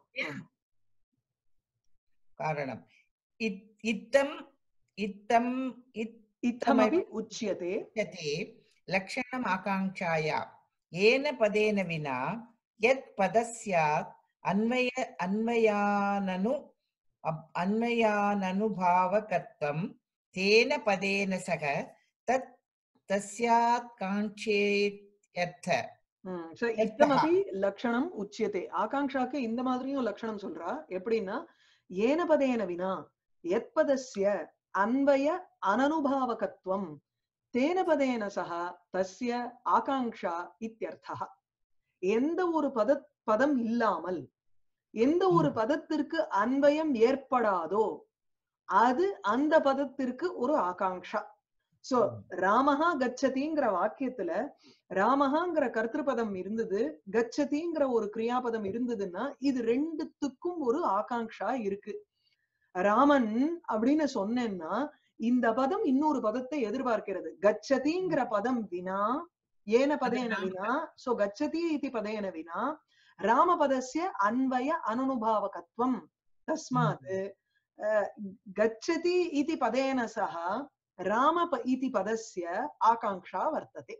Speaker 2: காரணம் இத்- இத்தம் இத்தம்
Speaker 1: இத்தமபி உச்சியதே
Speaker 2: इत्युच्यते लक्षणम् आकाङ्क्षाया येन पदेन विना यत् पदः स्यात् अन्वय अन्वयाननु अ- अन्वयाननुभावकत्वं तेन पदेन सह तत् तस्यात् काङ्क्षेत्यर्थ
Speaker 1: ம். So, இத்தமபி லக்ஷணம் உச்சியதே ஆகாங்ஷாக்கு இந்த மாதிரியும் லட்சணம் சொல்றா எப்படின்னா ஏன பதேன வினா எத்பதஸ்ய அன்வய அனனுபாவகத்துவம் தேன பதேன சக தஸ்ய ஆகாங்ஷா இத்தியர்த்தः எந்த ஒரு பத பதம் இல்லாமல் எந்த ஒரு
Speaker 2: ம்.
Speaker 1: பதத்திற்கு அன்வயம் ஏற்படாதோ அது அந்த பதத்திற்கு ஒரு ஆகாங்ஷா சோ
Speaker 2: ம்.
Speaker 1: ராமஹா கச்சதிங்கிற வாக்கியத்துல ராமஹாங்கிற கர்த்திருப்பதம் இருந்தது கச்சதிங்கிற ஒரு கிரியாபதம் இருந்ததுன்னா இது ரெண்டுத்துக்கும் ஒரு ஆகாங்ஷா இருக்கு ராமன் அப்படின்னு சொன்னேன்னா இந்த பதம் இன்னொரு பதத்தை எதிர்பார்க்கிறது கச்சதிங்கிற பதம் வினா ஏன பதேன
Speaker 2: ராம
Speaker 1: வினா சோ கச்சதி இது பதேன வினா ராமபதஸ்ய அன்வய அனனுபாவகத்வம் தஸ்மாத் அஹ், கச்சதி இது பதேன சக ராம ப- இதி பதஸ்ய ஆகாங்ஷா வர்த்தते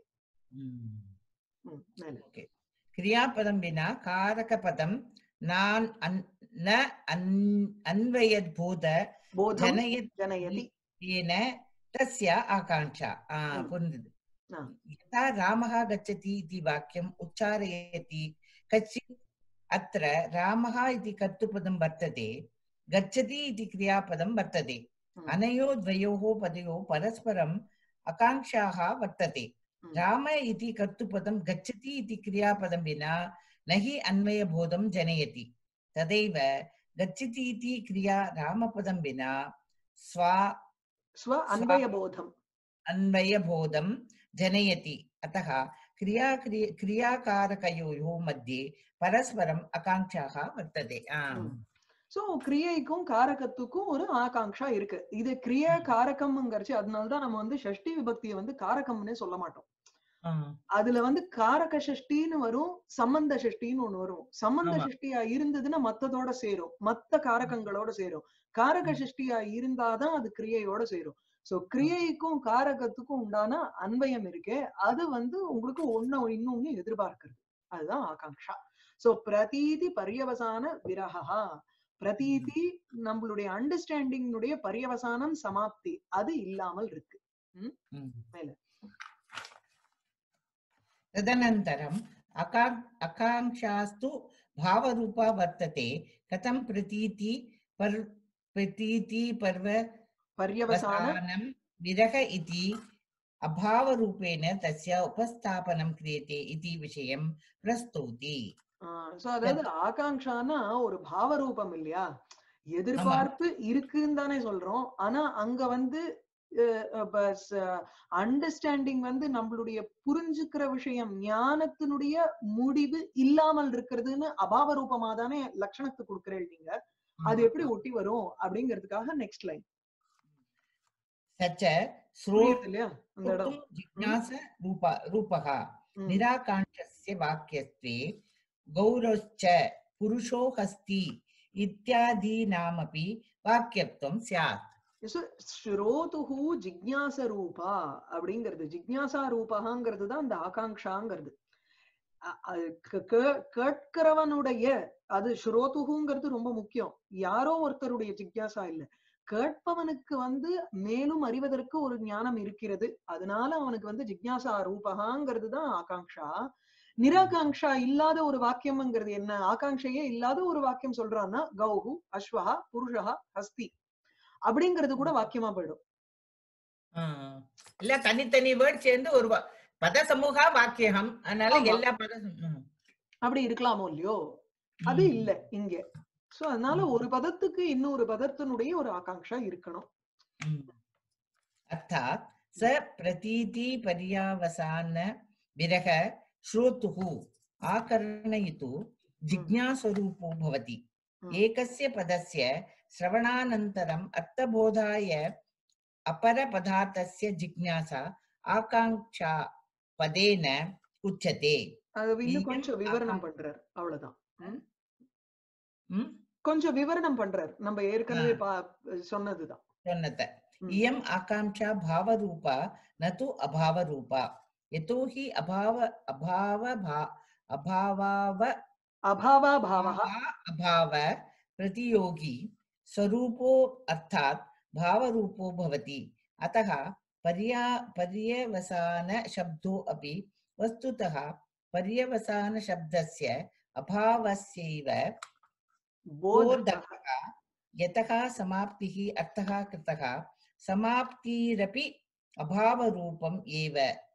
Speaker 1: ம், மேல.
Speaker 2: क्रियापदं विना कारकपदं नान् अन् न अन् अन्वयद्भूत
Speaker 1: போதம்
Speaker 2: जनयत्
Speaker 1: ஜனயதி
Speaker 2: येन तस्य आकाङ्क्षा आ,
Speaker 1: ம்.
Speaker 2: पुनरुद्
Speaker 1: ஆ.
Speaker 2: यथा रामः गच्छति इति वाक्यम् उच्चारयति कश्चित् अत्र रामः इति कर्तृपदं वर्तते गच्छति इति क्रियापदं वर्तते
Speaker 1: ம்.
Speaker 2: अनयोः द्वयोः पदयोः परस्परम् आकाङ्क्षाः वर्तते
Speaker 1: ம்.
Speaker 2: राम इति कर्तृपदं गच्छति इति क्रियापदं विना न हि अन्वयबोधं जनयति तदैव गच्छति इति क्रिया रामपदं विना स्वा
Speaker 1: ஸ்வ அன்வய போதம்
Speaker 2: अन्वयबोधं जनयति अतः क्रिया क्रिय- क्रियाकारकयोः मध्ये परस्परम् आकाङ्क्षाः वर्तते आ.
Speaker 1: ம். சோ கிரியைக்கும் காரகத்துக்கும் ஒரு ஆகாங்ஷா இருக்கு இது கிரியா
Speaker 2: ம்.
Speaker 1: காரகம்ங்கிறச்சு அதனாலதான் நம்ம வந்து ஷஷ்டி விபக்தியை வந்து காரகம்னே சொல்ல மாட்டோம்
Speaker 2: ஆ.
Speaker 1: அதுல வந்து காரக ஷஷ்டின்னு வரும் சம்பந்த ஷஷ்டின்னு ஒண்ணு வரும் சம்பந்த
Speaker 2: ஆமா.
Speaker 1: ஷஷ்டியா இருந்ததுன்னா மத்ததோட சேரும் மத்த காரகங்களோட சேரும் காரக
Speaker 2: ம்.
Speaker 1: ஷஷ்டியா இருந்தாதான் அது கிரியையோட சேரும் சோ கிரியைக்கும் காரகத்துக்கும் உண்டான அன்வயம் இருக்கே அது வந்து உங்களுக்கு ஒண்ணு இன்னொன்னு எதிர்பார்க்கிறது அதுதான் ஆகாங்ஷா சோ பிரதீதி பரியவசான விரகா பிரதீதி நம்மளுடைய அண்டர்ஸ்டாண்டிங்குடைய பரியவசானம் சமாப்தி அது இல்லாமல் இருக்கு
Speaker 2: ம்.
Speaker 1: மேல.
Speaker 2: तदनन्तरम् अका आकाङ्क्षास्तु भावरूपा वर्तते कथं प्रतीति पर् प्रतीति पर्व
Speaker 1: பரியவசான
Speaker 2: वसानं विरह इति अभावरूपेण तस्य उपस्थापनं क्रियते इति विषयं प्रस्तौति
Speaker 1: சோ அதாவது ஆகாங்ஷானா ஒரு பாவரூபம் இல்லையா எதிர்பார்ப்பு இருக்குன்னு தானே சொல்றோம் ஆனா அங்க வந்து அண்டர்ஸ்டாண்டிங் வந்து நம்மளுடைய புரிஞ்சுக்கிற விஷயம் ஞானத்தினுடைய முடிவு இல்லாமல் இருக்கிறதுன்னு அபாவ ரூபமா தானே லட்சணத்தை கொடுக்குறேன் நீங்க அது எப்படி ஒட்டி வரும் அப்படிங்கிறதுக்காக நெக்ஸ்ட் லைன்
Speaker 2: स च श्रोतुं
Speaker 1: புரியுது இல்லையா அந்த இடம்
Speaker 2: जिज्ञास रूप रूपः
Speaker 1: ம்.
Speaker 2: निराकाङ्क्षस्य वाक्यत्वे गौरश्च पुरुषो हस्ति इत्यादीनामपि वाक्यत्वं स्यात्
Speaker 1: So, ஸ்ரோதுஹு ஜிக்ஞாச ரூபா அப்படிங்கிறது ஜிக்ஞாசா ரூபகாங்கிறது தான் அந்த ஆகாங்ஷாங்கிறது அ- அது கே- கே- கேட்கிறவனுடைய அது ஸ்ரோதுகுங்கிறது ரொம்ப முக்கியம் யாரோ ஒருத்தருடைய ஜிக்ஞாசா இல்ல கேட்பவனுக்கு வந்து மேலும் அறிவதற்கு ஒரு ஞானம் இருக்கிறது அதனால அவனுக்கு வந்து ஜிக்ஞாசா ரூபகாங்கிறது தான் ஆகாங்ஷா நிராகாங்ஷா இல்லாத ஒரு வாக்கியம்ங்கிறது என்ன ஆகாங்ஷையே இல்லாத ஒரு வாக்கியம் சொல்றான்னா கௌஹு அஸ்வஹா புருஷா ஹஸ்தி அப்படிங்கிறது கூட வாக்கியமா போயிடும்
Speaker 2: ஆ. இல்ல தனித்தனி வேர்ட் சேர்ந்து ஒரு வா- பத சமூகா வாக்கியம் அதனால
Speaker 1: ஆமா.
Speaker 2: எல்லா பத சமூ- ம்.
Speaker 1: அப்படி இருக்கலாமோ இல்லையோ அது
Speaker 2: ம்.
Speaker 1: இல்ல இங்க சோ அதனால
Speaker 2: ம்.
Speaker 1: ஒரு பதத்துக்கு இன்னொரு பதத்தினுடைய ஒரு ஆகாங்ஷா இருக்கணும்
Speaker 2: ம். अर्थात् स प्रतीति पर्यावसान विरह श्रोतुः आकर्णयितु जिज्ञास्वरूपो भवति
Speaker 1: ம்.
Speaker 2: एकस्य पदस्य श्रवणानन्तरम् अर्थबोधाय अपरपदार्थस्य जिज्ञासा आकाङ्क्षा पदेन उच्यते
Speaker 1: அது இன்னும்
Speaker 2: இயம்
Speaker 1: கொஞ்சம் விவரணம்
Speaker 2: ஆகாங்~
Speaker 1: பண்றார் அவ்வளவுதான்
Speaker 2: ம்?
Speaker 1: கொஞ்சம் விவரணம் பண்றார் நம்ம ஏற்கனவே பா சொன்னதுதான்
Speaker 2: சொன்னத
Speaker 1: ம்.
Speaker 2: इयम् आकाङ्क्षा भावरूपा न तु अभावरूपा यतोहि अभाव अभाव भा- अभावाव
Speaker 1: அபாவா பாவா
Speaker 2: भावा अभाव प्रतियोगी स्वरूपो अर्थात् भावरूपो भवति अतः पर्या पर्यवसान शब्दो अपि वस्तुतः पर्यवसान शब्दस्य अभावस्यैव
Speaker 1: போதக
Speaker 2: बोधकः यतः समाप्तिः अर्थः कृतः समाप्तिरपि अभावरूपम् एव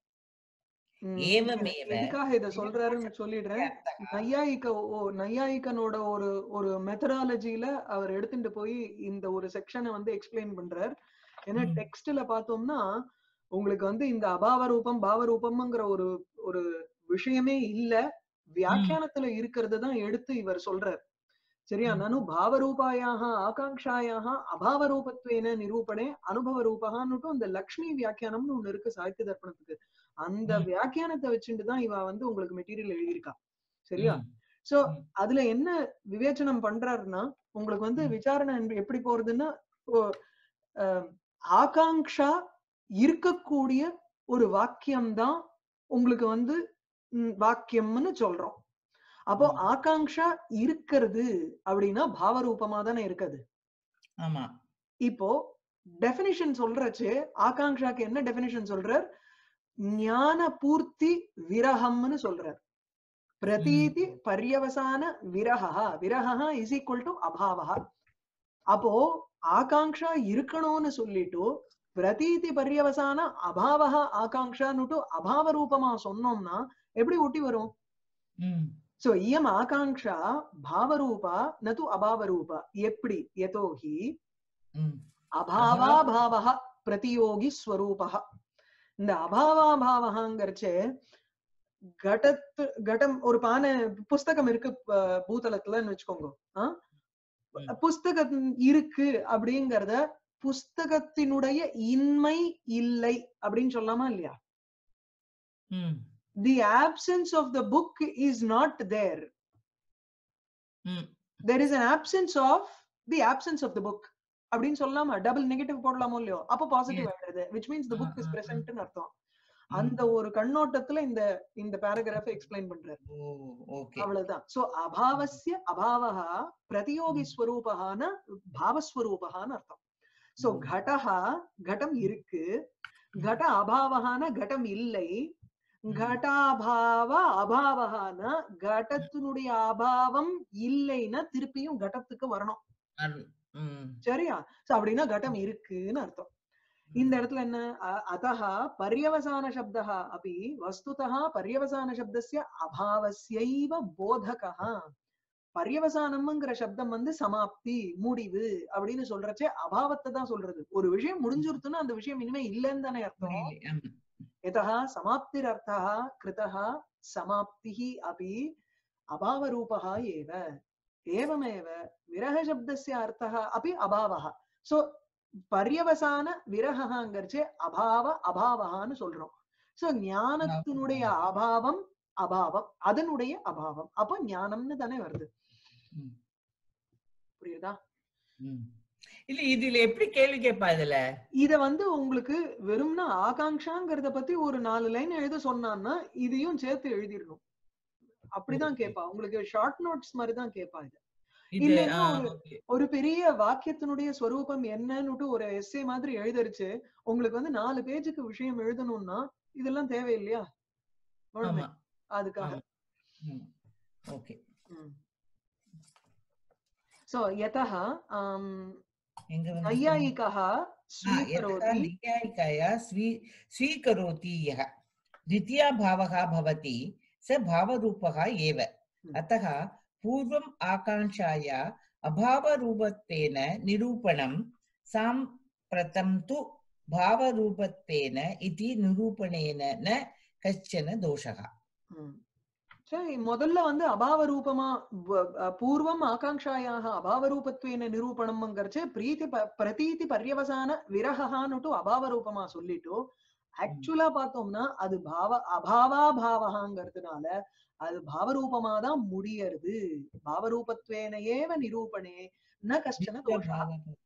Speaker 1: ம்,
Speaker 2: ஏவமேவ
Speaker 1: எதுக்காக இத சொல்றாருன்னு சொல்லிடுறேன்
Speaker 2: अर्थः
Speaker 1: நையாயிக்க ஓ- நையாயிக்கனோட ஒரு ஒரு மெத்தடாலஜில அவர் எடுத்துட்டு போய் இந்த ஒரு செக்ஷனை வந்து எக்ஸ்பிளைன் பண்றார் ஏன்னா
Speaker 2: ம்.
Speaker 1: டெக்ஸ்ட்ல பார்த்தோம்னா உங்களுக்கு வந்து இந்த அபாவ ரூபம் பாவ ரூபம்ங்கிற ஒரு ஒரு விஷயமே இல்ல வியாக்கியானத்துல இருக்கிறது தான் எடுத்து இவர் சொல்றார் சரியா
Speaker 2: ம்.
Speaker 1: நனு பாவரூபாயாக ஆகாங்ஷாயாக அபாவ ரூபத்வேன நிரூபணே அனுபவ ரூபகான்னுட்டும் அந்த லக்ஷ்மி வியாக்கியானம்னு ஒண்ணு இருக்கு சாகித்ய தர்ப்பணத்துக்கு அந்த
Speaker 2: ம்.
Speaker 1: வியாக்கியானத்தை வச்சுட்டு தான் இவ வந்து உங்களுக்கு மெட்டீரியல் எழுதியிருக்கா சரியா
Speaker 2: ம்.
Speaker 1: சோ
Speaker 2: ம்.
Speaker 1: அதுல என்ன விவேச்சனம் பண்றாருன்னா உங்களுக்கு வந்து
Speaker 2: ம்.
Speaker 1: விசாரணை என்ப- எப்படி போறதுன்னா ஓ, அஹ், ஆகாங்ஷா இருக்கக்கூடிய ஒரு வாக்கியம் தான் உங்களுக்கு வந்து ம், வாக்கியம்னு சொல்றோம் அப்போ
Speaker 2: ம்.
Speaker 1: ஆகாங்ஷா இருக்கிறது அப்படின்னா பாவரூபமா தானே இருக்குது
Speaker 2: ஆமா
Speaker 1: இப்போ டெபினிஷன் சொல்றச்சு ஆகாங்ஷாக்கு என்ன டெபினிஷன் சொல்றார் ஞான பூர்த்தி விரகம்னு சொல்றார் பிரதீதி பர்யவசான விரகா விரகா இஸ் ஈக்குவல் டு அபாவா அப்போ ஆகாங்ஷா இருக்கணும்னு சொல்லிட்டு பிரதீதி பர்யவசான அபாவா ஆகாங்ஷான்னுட்டு அபாவ ரூபமா சொன்னோம்னா எப்படி ஒட்டி வரும்
Speaker 2: ம்.
Speaker 1: சோ இயம் ஆகாங்ஷா பாவரூபா நது அபாவரூபா எப்படி யதோஹி
Speaker 2: ம்.
Speaker 1: அபாவா பாவக பிரதியோகி ஸ்வரூபா இந்த அபாவா பாவகாங்கிறச்சே கடத்து கடம் ஒரு பானை புஸ்தகம் இருக்கு ப- பூதலத்துலன்னு வச்சுக்கோங்க ஆ?
Speaker 2: ம்.
Speaker 1: புஸ்தகம் இருக்கு அப்படிங்கறத புஸ்தகத்தினுடைய இன்மை இல்லை அப்படின்னு சொல்லலாமா இல்லையா
Speaker 2: hmm.
Speaker 1: The absence of the book is not there
Speaker 2: hmm.
Speaker 1: there is an absence of the absence of the book அப்படின்னு சொல்லலாமா டபுள் நெகட்டிவ் போடலாமோ இல்லையோ அப்போ பாசிட்டிவ் ஆயிடுது which means the book is
Speaker 2: ah, ah, ah.
Speaker 1: present னு அர்த்தம்
Speaker 2: ம்.
Speaker 1: அந்த ஒரு கண்ணோட்டத்துல இந்த இந்த பேராகிராஃபை எக்ஸ்பிளைன் பண்றாரு
Speaker 2: ஓ ஓகே
Speaker 1: அவ்வளவுதான் சோ அபாவஸ்ய அபாவः பிரதியோகி
Speaker 2: ம்.
Speaker 1: ஸ்வரூபகான பாவஸ்வரூபகான்னு அர்த்தம் சோ
Speaker 2: ம்.
Speaker 1: கடஹா கடம் இருக்கு கட அபாவகான கடம் இல்லை
Speaker 2: ம்.
Speaker 1: கடாபாவ அபாவகான கடத்தினுடைய அபாவம் இல்லைன்னா திருப்பியும் கடத்துக்கு வரணும்
Speaker 2: அரு- ம்.
Speaker 1: சரியா சோ அப்படின்னா கடம் இருக்குன்னு அர்த்தம் இந்த இடத்துல என்ன அ- அதः பர்யவசான சப்தः अपि वस्तुतः பர்யவசான சப்தஸ்ய அபாவஸ்யைவ போதகः பர்யவசானம்ங்கிற சப்தம் வந்து சமாப்தி முடிவு அப்படின்னு சொல்றச்சே அபாவத்தை தான் சொல்றது ஒரு விஷயம் முடிஞ்சிருத்துன்னா அந்த விஷயம் இனிமே இல்லைன்னு தானே அர்த்தம்
Speaker 2: புரியல. ஆமா.
Speaker 1: यतः समाप्तिरर्थः कृतः समाप्तिः अपि अभावरूपः एव एवमेव विरहशब्दस्य अर्थः अपि अभावः सो பர்யவசான விரகங்கிறச்சே அபாவ அபாவகான்னு சொல்றோம் சோ ஞானத்தினுடைய அபாவம் அபாவம் அதனுடைய அபாவம் அப்போ ஞானம்னு தானே வருது
Speaker 2: ம்.
Speaker 1: புரியுதா
Speaker 2: ம். இல்ல இதுல எப்படி கேள்வி கேட்பா இதுல
Speaker 1: இத வந்து உங்களுக்கு வெறும்னா ஆகாங்ஷாங்கிறத பத்தி ஒரு நாலு லைன் எழுத சொன்னான்னா இதையும் சேர்த்து எழுதிடணும் அப்படிதான்
Speaker 2: Okay.
Speaker 1: கேட்பா உங்களுக்கு ஷார்ட் நோட்ஸ் மாதிரி தான் கேட்பா இது
Speaker 2: இது
Speaker 1: இல்லைன்னா
Speaker 2: ஆ,
Speaker 1: ஒரு-
Speaker 2: okay.
Speaker 1: ஒரு பெரிய வாக்கியத்தினுடைய ஸ்வரூபம் என்னன்னுட்டு ஒரு எஸ்ஸே மாதிரி எழுதரிச்சு உங்களுக்கு வந்து நாலு பேஜுக்கு விஷயம் எழுதணும்னா இதெல்லாம் தேவையில்லையா வேணுமே.
Speaker 2: ஆமா
Speaker 1: அதுக்காக
Speaker 2: ஆமா. ஓகே
Speaker 1: சோ யதः ஆம்,
Speaker 2: எங்க வந்து
Speaker 1: नैयायिकः
Speaker 2: हा, यतः
Speaker 1: स्वीकरोति
Speaker 2: नैयायिकाया स्वी स्वीकरोति यः द्वितीया भावः भवति स भावरूपः एव अतः पूर्वम् आकाङ्क्षाया अभावरूपत्वेन निरूपणं साम्प्रतं तु भावरूपत्वेन इति निरूपणेन न कश्चन दोषः
Speaker 1: ம். சரி முதல்ல வந்து அபாவ ரூபமா வ- அ, பூர்வம் ஆகாங்காயாக அபாவ ரூபத்வேன நிரூபணம்ங்கிறச்சு பிரீத்தி ப- பிரதீதி பர்யவசான விரகான்னுட்டு அபாவ ரூபமா சொல்லிட்டு ஆக்சுவலா பார்த்தோம்னா அது பாவ அபாவா பாவகாங்கிறதுனால அது பாவரூபமா தான் முடியறது பாவரூபத்வேன ஏவ நிரூபணே ந கஷ்டன தோஷா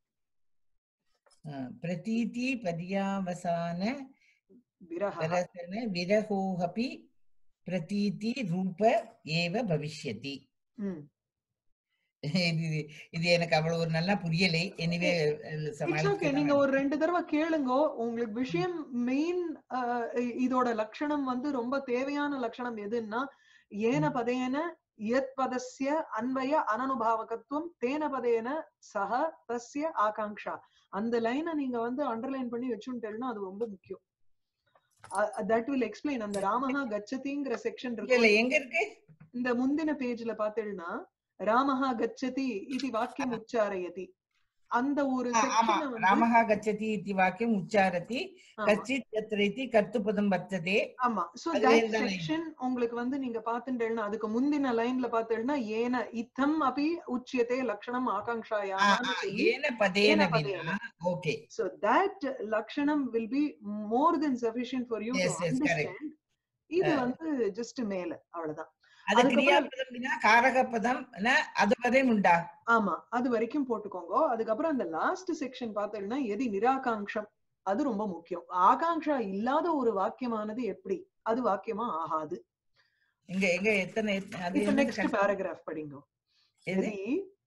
Speaker 2: हा, प्रतीति पर्यावसान
Speaker 1: விரகா
Speaker 2: परसन विरहोऽपि प्रतीति रूप एव भविष्यति
Speaker 1: ம்
Speaker 2: இது இது எனக்கு அவ்வளவு ஒரு நல்லா புரியலை எனிவே
Speaker 1: இட்ஸ் ஓகே நீங்க ஒரு ரெண்டு தடவை கேளுங்க உங்களுக்கு விஷயம் மெயின் இதோட லட்சணம் வந்து ரொம்ப தேவையான லட்சணம் எதுன்னா ஏன
Speaker 2: ம்.
Speaker 1: பதேன யத் பதஸ்ய அன்வய அனனுபாவகத்துவம் தேன பதேன சக தஸ்ய ஆகாங்ஷா அந்த லைனை நீங்க வந்து அண்டர்லைன் பண்ணி வச்சுட்டேன்னா அது ரொம்ப முக்கியம் தட் வில் எக்ஸ்பிளைன் அந்த ராமஹா கச்சதிங்கிற செக்ஷன்
Speaker 2: இல்ல
Speaker 1: இருக்கு
Speaker 2: எங்க இருக்கு
Speaker 1: இந்த முந்தின பேஜ்ல பாத்தீங்கன்னா ராமஹா கச்சதி இது வாக்கியம் உச்சாரயதி அந்த ஒரு
Speaker 2: ஆ, ஆமா
Speaker 1: செக்ஷனை வந்து
Speaker 2: ராமः गच्छति इति वाक्यम् उच्चारति
Speaker 1: ஆமா.
Speaker 2: कच्चित् तत्र इति कर्तृपदं वर्तते
Speaker 1: ஆமா சோ
Speaker 2: அது
Speaker 1: தட்
Speaker 2: வேறதானே?
Speaker 1: செக்ஷன் உங்களுக்கு வந்து நீங்க பாத்துட்டேன்னா அதுக்கு முந்தின லைன்ல பாத்தீங்கன்னா ஏன இத்தம் அபி உச்சியதே லக்ஷணம்
Speaker 2: ஆ,
Speaker 1: ஆகாங்காயான்னு
Speaker 2: ஆ,
Speaker 1: சொல்லி
Speaker 2: येन पदेन
Speaker 1: येन
Speaker 2: विना ओके
Speaker 1: so that லக்ஷணம் will be more than sufficient for you
Speaker 2: Yes,
Speaker 1: to
Speaker 2: yes, correct.
Speaker 1: understand இது
Speaker 2: ஆ.
Speaker 1: வந்து ஜஸ்ட் மேல அவ்வளவுதான்
Speaker 2: அது
Speaker 1: அதுக்கப்புறம்
Speaker 2: கிரியாபதம் வினா காரகபதம் ந அது வரை உண்டா
Speaker 1: ஆமா அது வரைக்கும் போட்டுக்கோங்க அதுக்கப்புறம் அந்த லாஸ்ட் செக்ஷன் பார்த்தீங்கன்னா எதி நிராகாங்ஷம் அது ரொம்ப முக்கியம் ஆகாங்ஷா இல்லாத ஒரு வாக்கியமானது எப்படி அது வாக்கியமா ஆகாது
Speaker 2: எங்க எங்க எத்தனை அது
Speaker 1: இப்ப
Speaker 2: என்னது
Speaker 1: நெக்ஸ்ட்
Speaker 2: கஷ்டம்?
Speaker 1: பேராகிராஃப் படிங்க
Speaker 2: எது?
Speaker 1: எதி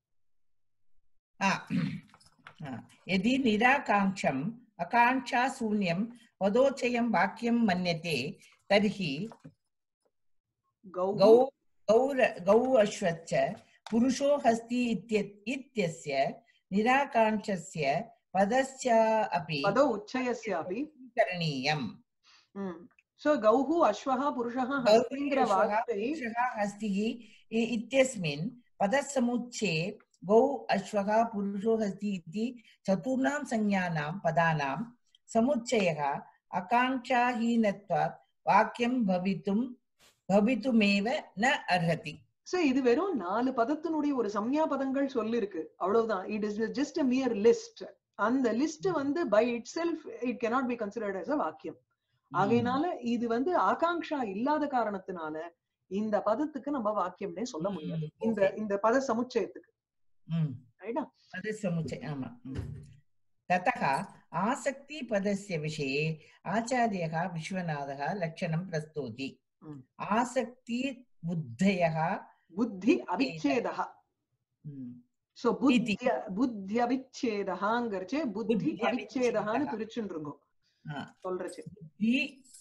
Speaker 2: आ, आ, यदि निराकाङ्क्षम् अकाङ्क्षा शून्यं पदोचयं वाक्यं मन्यते तर्हि
Speaker 1: गौ
Speaker 2: गौ गौर गौ अश्वच्च पुरुषो हस्ति इत्य- इत्यस्य निराकाङ्क्षस्य पदस्य अपि
Speaker 1: पद उच्चयस्यापि
Speaker 2: करणीयम्
Speaker 1: சோ கௌஹு அஸ்வஹா புருஷः ஹஸ்திங்கிற வார்த்தை
Speaker 2: पुरुषः हस्तिः इ- इत्यस्मिन् पदसमुच्चये गौ अश्वः पुरुषो हस्ति इति चतुर्णां संज्ञानां पदानां समुच्चयः आकाङ्क्षाहीनत्वात् वाक्यं भवितुं भवितुमेव न अर्हति
Speaker 1: சோ இது வெறும் நாலு பதத்தினுடைய ஒரு சம்யா பதங்கள் சொல்லிருக்கு அவ்வளவுதான் it is just a mere list அந்த லிஸ்ட் வந்து by itself it cannot be considered as a வாக்கியம் ஆகையினால இது வந்து ஆகாங்ஷா இல்லாத காரணத்தினால இந்த பதத்துக்கு நம்ம வாக்கியம்னே சொல்ல முடியாது
Speaker 2: ம்,
Speaker 1: இந்த
Speaker 2: okay.
Speaker 1: இந்த பத சமுச்சயத்துக்கு
Speaker 2: ம்,
Speaker 1: ரைட்டா
Speaker 2: पदसमुच्चय आमा ம். ततः आसक्तिपदस्य विषये आचार्यः विश्वनाथः लक्षणं प्रस्तौति
Speaker 1: ம்.
Speaker 2: आसक्तिबुद्धयः
Speaker 1: புத்தி அவிச்சேதா
Speaker 2: ம்,
Speaker 1: சோ
Speaker 2: இதி.
Speaker 1: புத்திய புத்தி அவிச்சேதகாங்கிறச்சே புத்தி
Speaker 2: புத்தி
Speaker 1: அவிச்சேதகான்னு
Speaker 2: அவிச்சேதகா.
Speaker 1: பிரிச்சுட்டு இருக்கோம்
Speaker 2: ஆ,
Speaker 1: சொல்றச்சு
Speaker 2: बुद्धि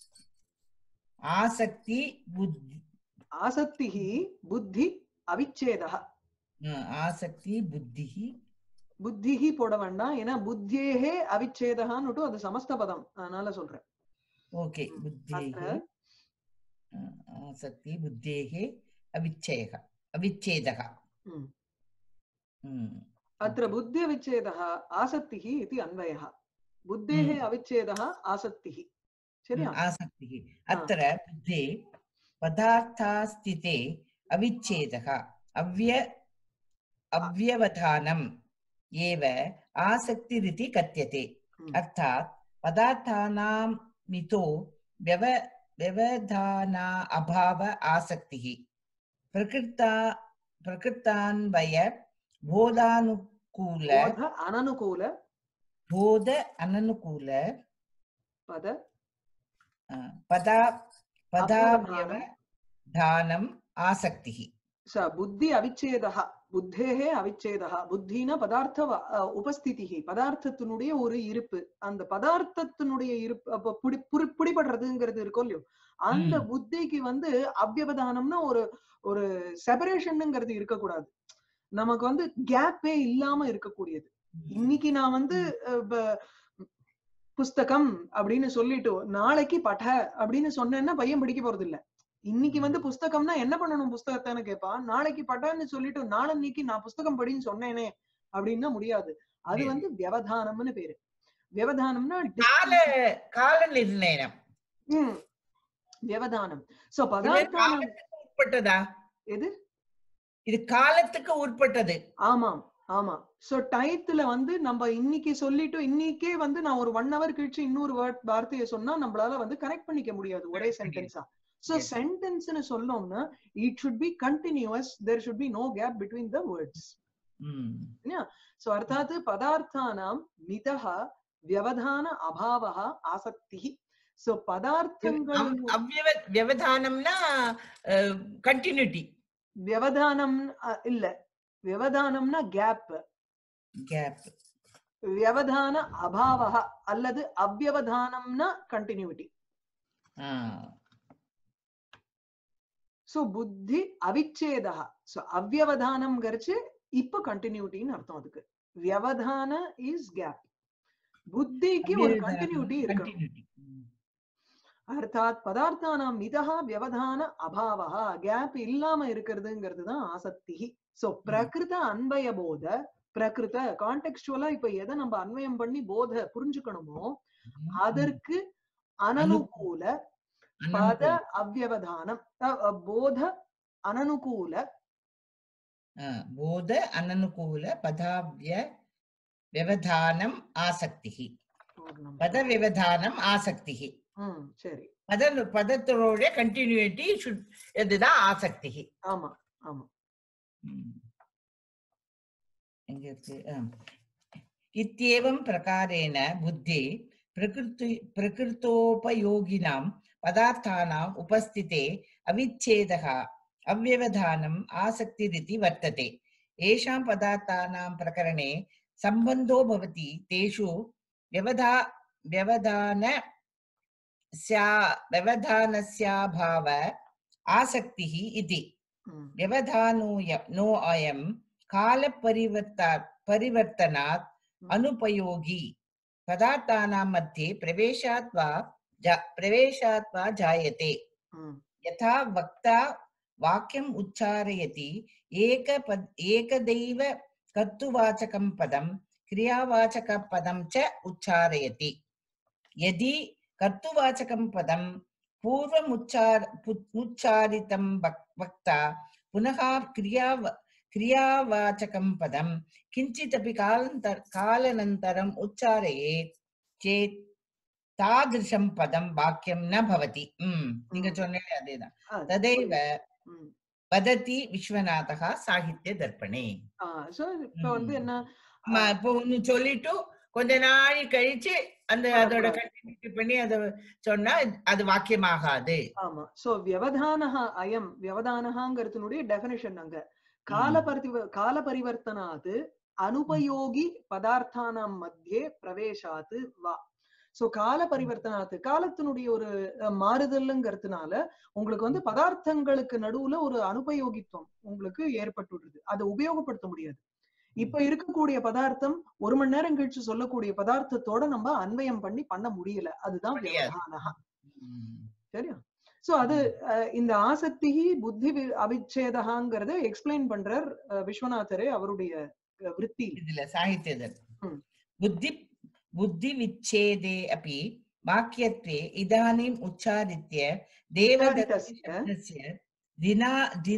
Speaker 2: आसक्ति बुद्धि
Speaker 1: ஆசக்திஹி புத்தி அவிச்சேதா
Speaker 2: ஆ, ஆசக்தி புத்திஹி
Speaker 1: புத்திஹி போட வேண்டாம் ஏன்னா புத்தியேஹே அவிச்சேதகான்னுட்டு அது சமஸ்த பதம் அதனால சொல்றேன்
Speaker 2: ஓகே புத்தேः
Speaker 1: अत्र
Speaker 2: आ, आसक्ति बुद्धेः अविच्छेयः अविच्छेदः
Speaker 1: ம்.
Speaker 2: ம்,
Speaker 1: अत्र बुद्धि अविच्छेदः आसक्तिः इति अन्वयः बुद्धेः
Speaker 2: ம்.
Speaker 1: अविच्छेदः आसक्तिः சரியா
Speaker 2: आसक्तिः अत्र बुद्धे पदार्थास्थिते अविच्छेदः अव्य अव्यवधानम् एव आसक्तिरिति कथ्यते
Speaker 1: ம்.
Speaker 2: अर्थात् पदार्थानां मितो व्यव व्यवधाना अभाव आसक्तिः प्रकृता प्रकृतान्वय बोधानुकूल
Speaker 1: बोध अननुकूल
Speaker 2: बोध अननुकूल
Speaker 1: पद
Speaker 2: अ, पदा
Speaker 1: अव्यवधानम्
Speaker 2: पदाव्यवधानम् आसक्तिः
Speaker 1: स बुद्धि अविच्छेदः புத்தேகே அவிச்சேதா புத்தினா பதார்த்த வ- அஹ் உபஸ்திதிகி பதார்த்தத்தினுடைய ஒரு இருப்பு அந்த பதார்த்தத்தினுடைய இருப்பு அப்ப புடி புடி- பிடிபடுறதுங்கிறது இருக்கும் இல்லையோ அந்த
Speaker 2: ம்.
Speaker 1: புத்திக்கு வந்து அவ்யவதானம்னா ஒரு ஒரு செப்பரேஷன்ங்கிறது இருக்கக்கூடாது நமக்கு வந்து கேப்பே இல்லாம இருக்கக்கூடியது இன்னைக்கு நான் வந்து அஹ், ப- புஸ்தகம் அப்படின்னு சொல்லிட்டு நாளைக்கு பட அப்படின்னு சொன்னேன்னா பையன் படிக்க போறது இல்ல இன்னைக்கு வந்து புஸ்தகம்னா என்ன பண்ணணும் புஸ்தகத்தைன்னு கேட்பான் நாளைக்கு படன்னு சொல்லிட்டு நாளன்னைக்கு நான் புஸ்தகம் படின்னு சொன்னேனே அப்படின்னா முடியாது அது
Speaker 2: முடியாது.
Speaker 1: வந்து வியவதானம்னு பேரு வியவதானம்னா
Speaker 2: கால கால நிர்ணயம்
Speaker 1: ம், வியவதானம் சோ
Speaker 2: இது
Speaker 1: பதார்த்தானம்
Speaker 2: காலத்துக்கு உட்பட்டதா
Speaker 1: எது
Speaker 2: இது காலத்துக்கு உட்பட்டது
Speaker 1: ஆமாம் ஆமா சோ டயத்துல வந்து நம்ம இன்னைக்கு சொல்லிட்டு இன்னைக்கே வந்து நான் ஒரு ஒன் ஹவர் கழிச்சு இன்னொரு word வார்த்தையை சொன்னா நம்மளால வந்து கனெக்ட் பண்ணிக்க முடியாது ஒரே
Speaker 2: Correct பண்ணிக்க
Speaker 1: சென்டென்ஸா சோ
Speaker 2: Yes.
Speaker 1: சென்டென்ஸ்னு சொன்னோம்னா it should be continuous there should be no gap between the words
Speaker 2: hmm.
Speaker 1: So அர்த்தாத் பதார்த்தானாம் மிதः வியவதான அபாவः ஆசக்திः சோ பதார்த்தங்கள்
Speaker 2: அவ்- அவ்யவ- வியவதானம்னா கண்டினியூட்டி
Speaker 1: வியவதானம் அஹ், இல்ல வியவதானம்னா கேப்
Speaker 2: கேப்
Speaker 1: வியவதான அபாவः அல்லது அவ்யவதானம்னா கண்டினியூட்டி சோ புத்தி அவிச்சேதா சோ அவ்யவதானம் கரிச்சு இப்ப கண்டினியூட்டின்னு அர்த்தம் அதுக்கு வியவதான இஸ் கேப் புத்திக்கு ஒரு கண்டினியூட்டி இருக்கு
Speaker 2: கண்டினியூட்டி
Speaker 1: அர்த்தாத் பதார்த்தானாம் மிதா வியவதான அபாவா கேப் இல்லாம இருக்கிறதுங்கிறது தான் ஆசக்தி சோ பிரகிருத அன்பய போத பிரகிருத கான்டெக்சுவலா இப்ப எதை நம்ம அன்வயம் பண்ணி போத புரிஞ்சுக்கணுமோ அதற்கு அனனுகூல பத அவ்யவதானம் அ- அ- போத அனனுகூல
Speaker 2: போத அனனுகூல பதாவ்ய வியவதானம் ஆசக்தி பத வியவதானம் ஆசக்தி
Speaker 1: ம் சரி
Speaker 2: பத பதத்தோட கண்டினியூட்டி இதுதான் ஆசக்தி
Speaker 1: ஆமா ஆமா
Speaker 2: ம். எங்க இருக்கு ஆம். इत्येवं प्रकारेण बुद्धि प्रकृति प्रकृतोपयोगिनां पदार्थानाम् उपस्थिते अविच्छेदः अव्यवधानम् आसक्तिरिति वर्तते येषां पदार्थानां प्रकरणे सम्बन्धो भवति तेषु व्यवधा व्यवधान स्या व्यवधानस्याभाव आसक्तिः इति
Speaker 1: ம்
Speaker 2: व्यवधानोय नो अयं कालपरिवर्ता परिवर्तनात् अनुपयोगी पदार्थानां मध्ये प्रवेशात् वा जा- प्रवेशात् वा जायते
Speaker 1: ம்
Speaker 2: यथा वक्ता वाक्यम् उच्चारयति एकपद एकदैव कर्तुवाचकं पदं क्रियावाचकपदं च उच्चारयति यदि कर्तुवाचकं पदं पूर्वमुच्चार पु- उच्चारितं वक्- वक्ता पुनः क्रिया क्रियावाचकं पदं किञ्चिदपि कालान्तर कालानन्तरम् उच्चारयेत् चेत् तादृशं पदं वाक्यं न भवति ம், நீங்க
Speaker 1: ம்.
Speaker 2: சொன்னீங்க அதேதான்
Speaker 1: அது
Speaker 2: तदैव
Speaker 1: ம்
Speaker 2: वदति विश्वनाथः சாகித்ய தர்ப்பணே
Speaker 1: ஆ சோ இப்ப வந்து
Speaker 2: ம்.
Speaker 1: என்ன
Speaker 2: ஆமா, இப்போ ஒண்ணு சொல்லிட்டு கொஞ்ச நாள் கழிச்சு அந்த அதோட
Speaker 1: பண்ணக்கூடாது.
Speaker 2: கண்டினியூட்டி பண்ணி அத சொன்னா அது வாக்கியமாகாது
Speaker 1: ஆமா சோ வியவதானஹ அயம் வியவதானஹங்கிறதுனுடைய டெபினிஷன் அங்க கால பரிவ கால பரிவர்த்தனாது அனுபயோகி பதார்த்தானாம் மத்தியே பிரவேசாத்து வா சோ கால பரிவர்த்தனாத்து காலத்தினுடைய ஒரு அஹ், மாறுதல்ங்கிறதுனால உங்களுக்கு வந்து பதார்த்தங்களுக்கு நடுவுல ஒரு அனுபயோகித்துவம் உங்களுக்கு ஏற்பட்டுடுது அதை உபயோகப்படுத்த முடியாது இப்ப இருக்கக்கூடிய பதார்த்தம் ஒரு மணி நேரம் கழிச்சு சொல்லக்கூடிய பதார்த்தத்தோட நம்ம அன்வயம் பண்ணி பண்ண முடியல அதுதான்
Speaker 2: முடியாது.
Speaker 1: வியவதானஹ
Speaker 2: ம்.
Speaker 1: சரியா சோ அது அஹ், இந்த ஆசக்தி புத்தி வி- அவிச்சேதகாங்கிறத எக்ஸ்பிளைன் பண்றார் அஹ், விஸ்வநாதரே அவருடைய அஹ், விற்த்தியில்
Speaker 2: இதுல சாகித்ய
Speaker 1: ம்.
Speaker 2: தர்ப்பணம் புத்தி புத்தி விच्छேதே अपि वाक्यत्वे इदानीम् उच्चारित्य देवदत्तस्य
Speaker 1: उच्चारितस्य
Speaker 2: शब्दस्य दिना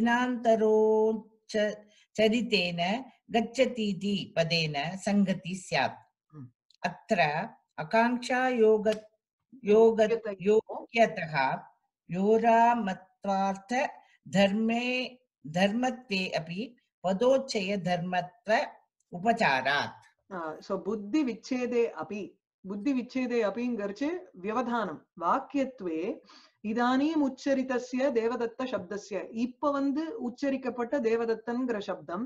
Speaker 2: दिनान्तरोच्च चरितेन गच्छतीति पदेन सङ्गति स्यात्
Speaker 1: ம்.
Speaker 2: अत्र आकाङ्क्षा योग योग
Speaker 1: योग्यतयो
Speaker 2: योग्यतः योरामत्वार्थ धर्मे धर्मत्वे अपि पदोच्चय धर्मत्व उपचारात्
Speaker 1: சோ புத்தி விச்சேதே அபி புத்தி விச்சேதே அபிங்கிறச்சு வியவதானம் வாக்கியத்வே இதானீம் உச்சரித்தஸ்ய தேவதத்த சப்தஸ்ய இப்ப வந்து உச்சரிக்கப்பட்ட தேவதத்தன்கிற சப்தம்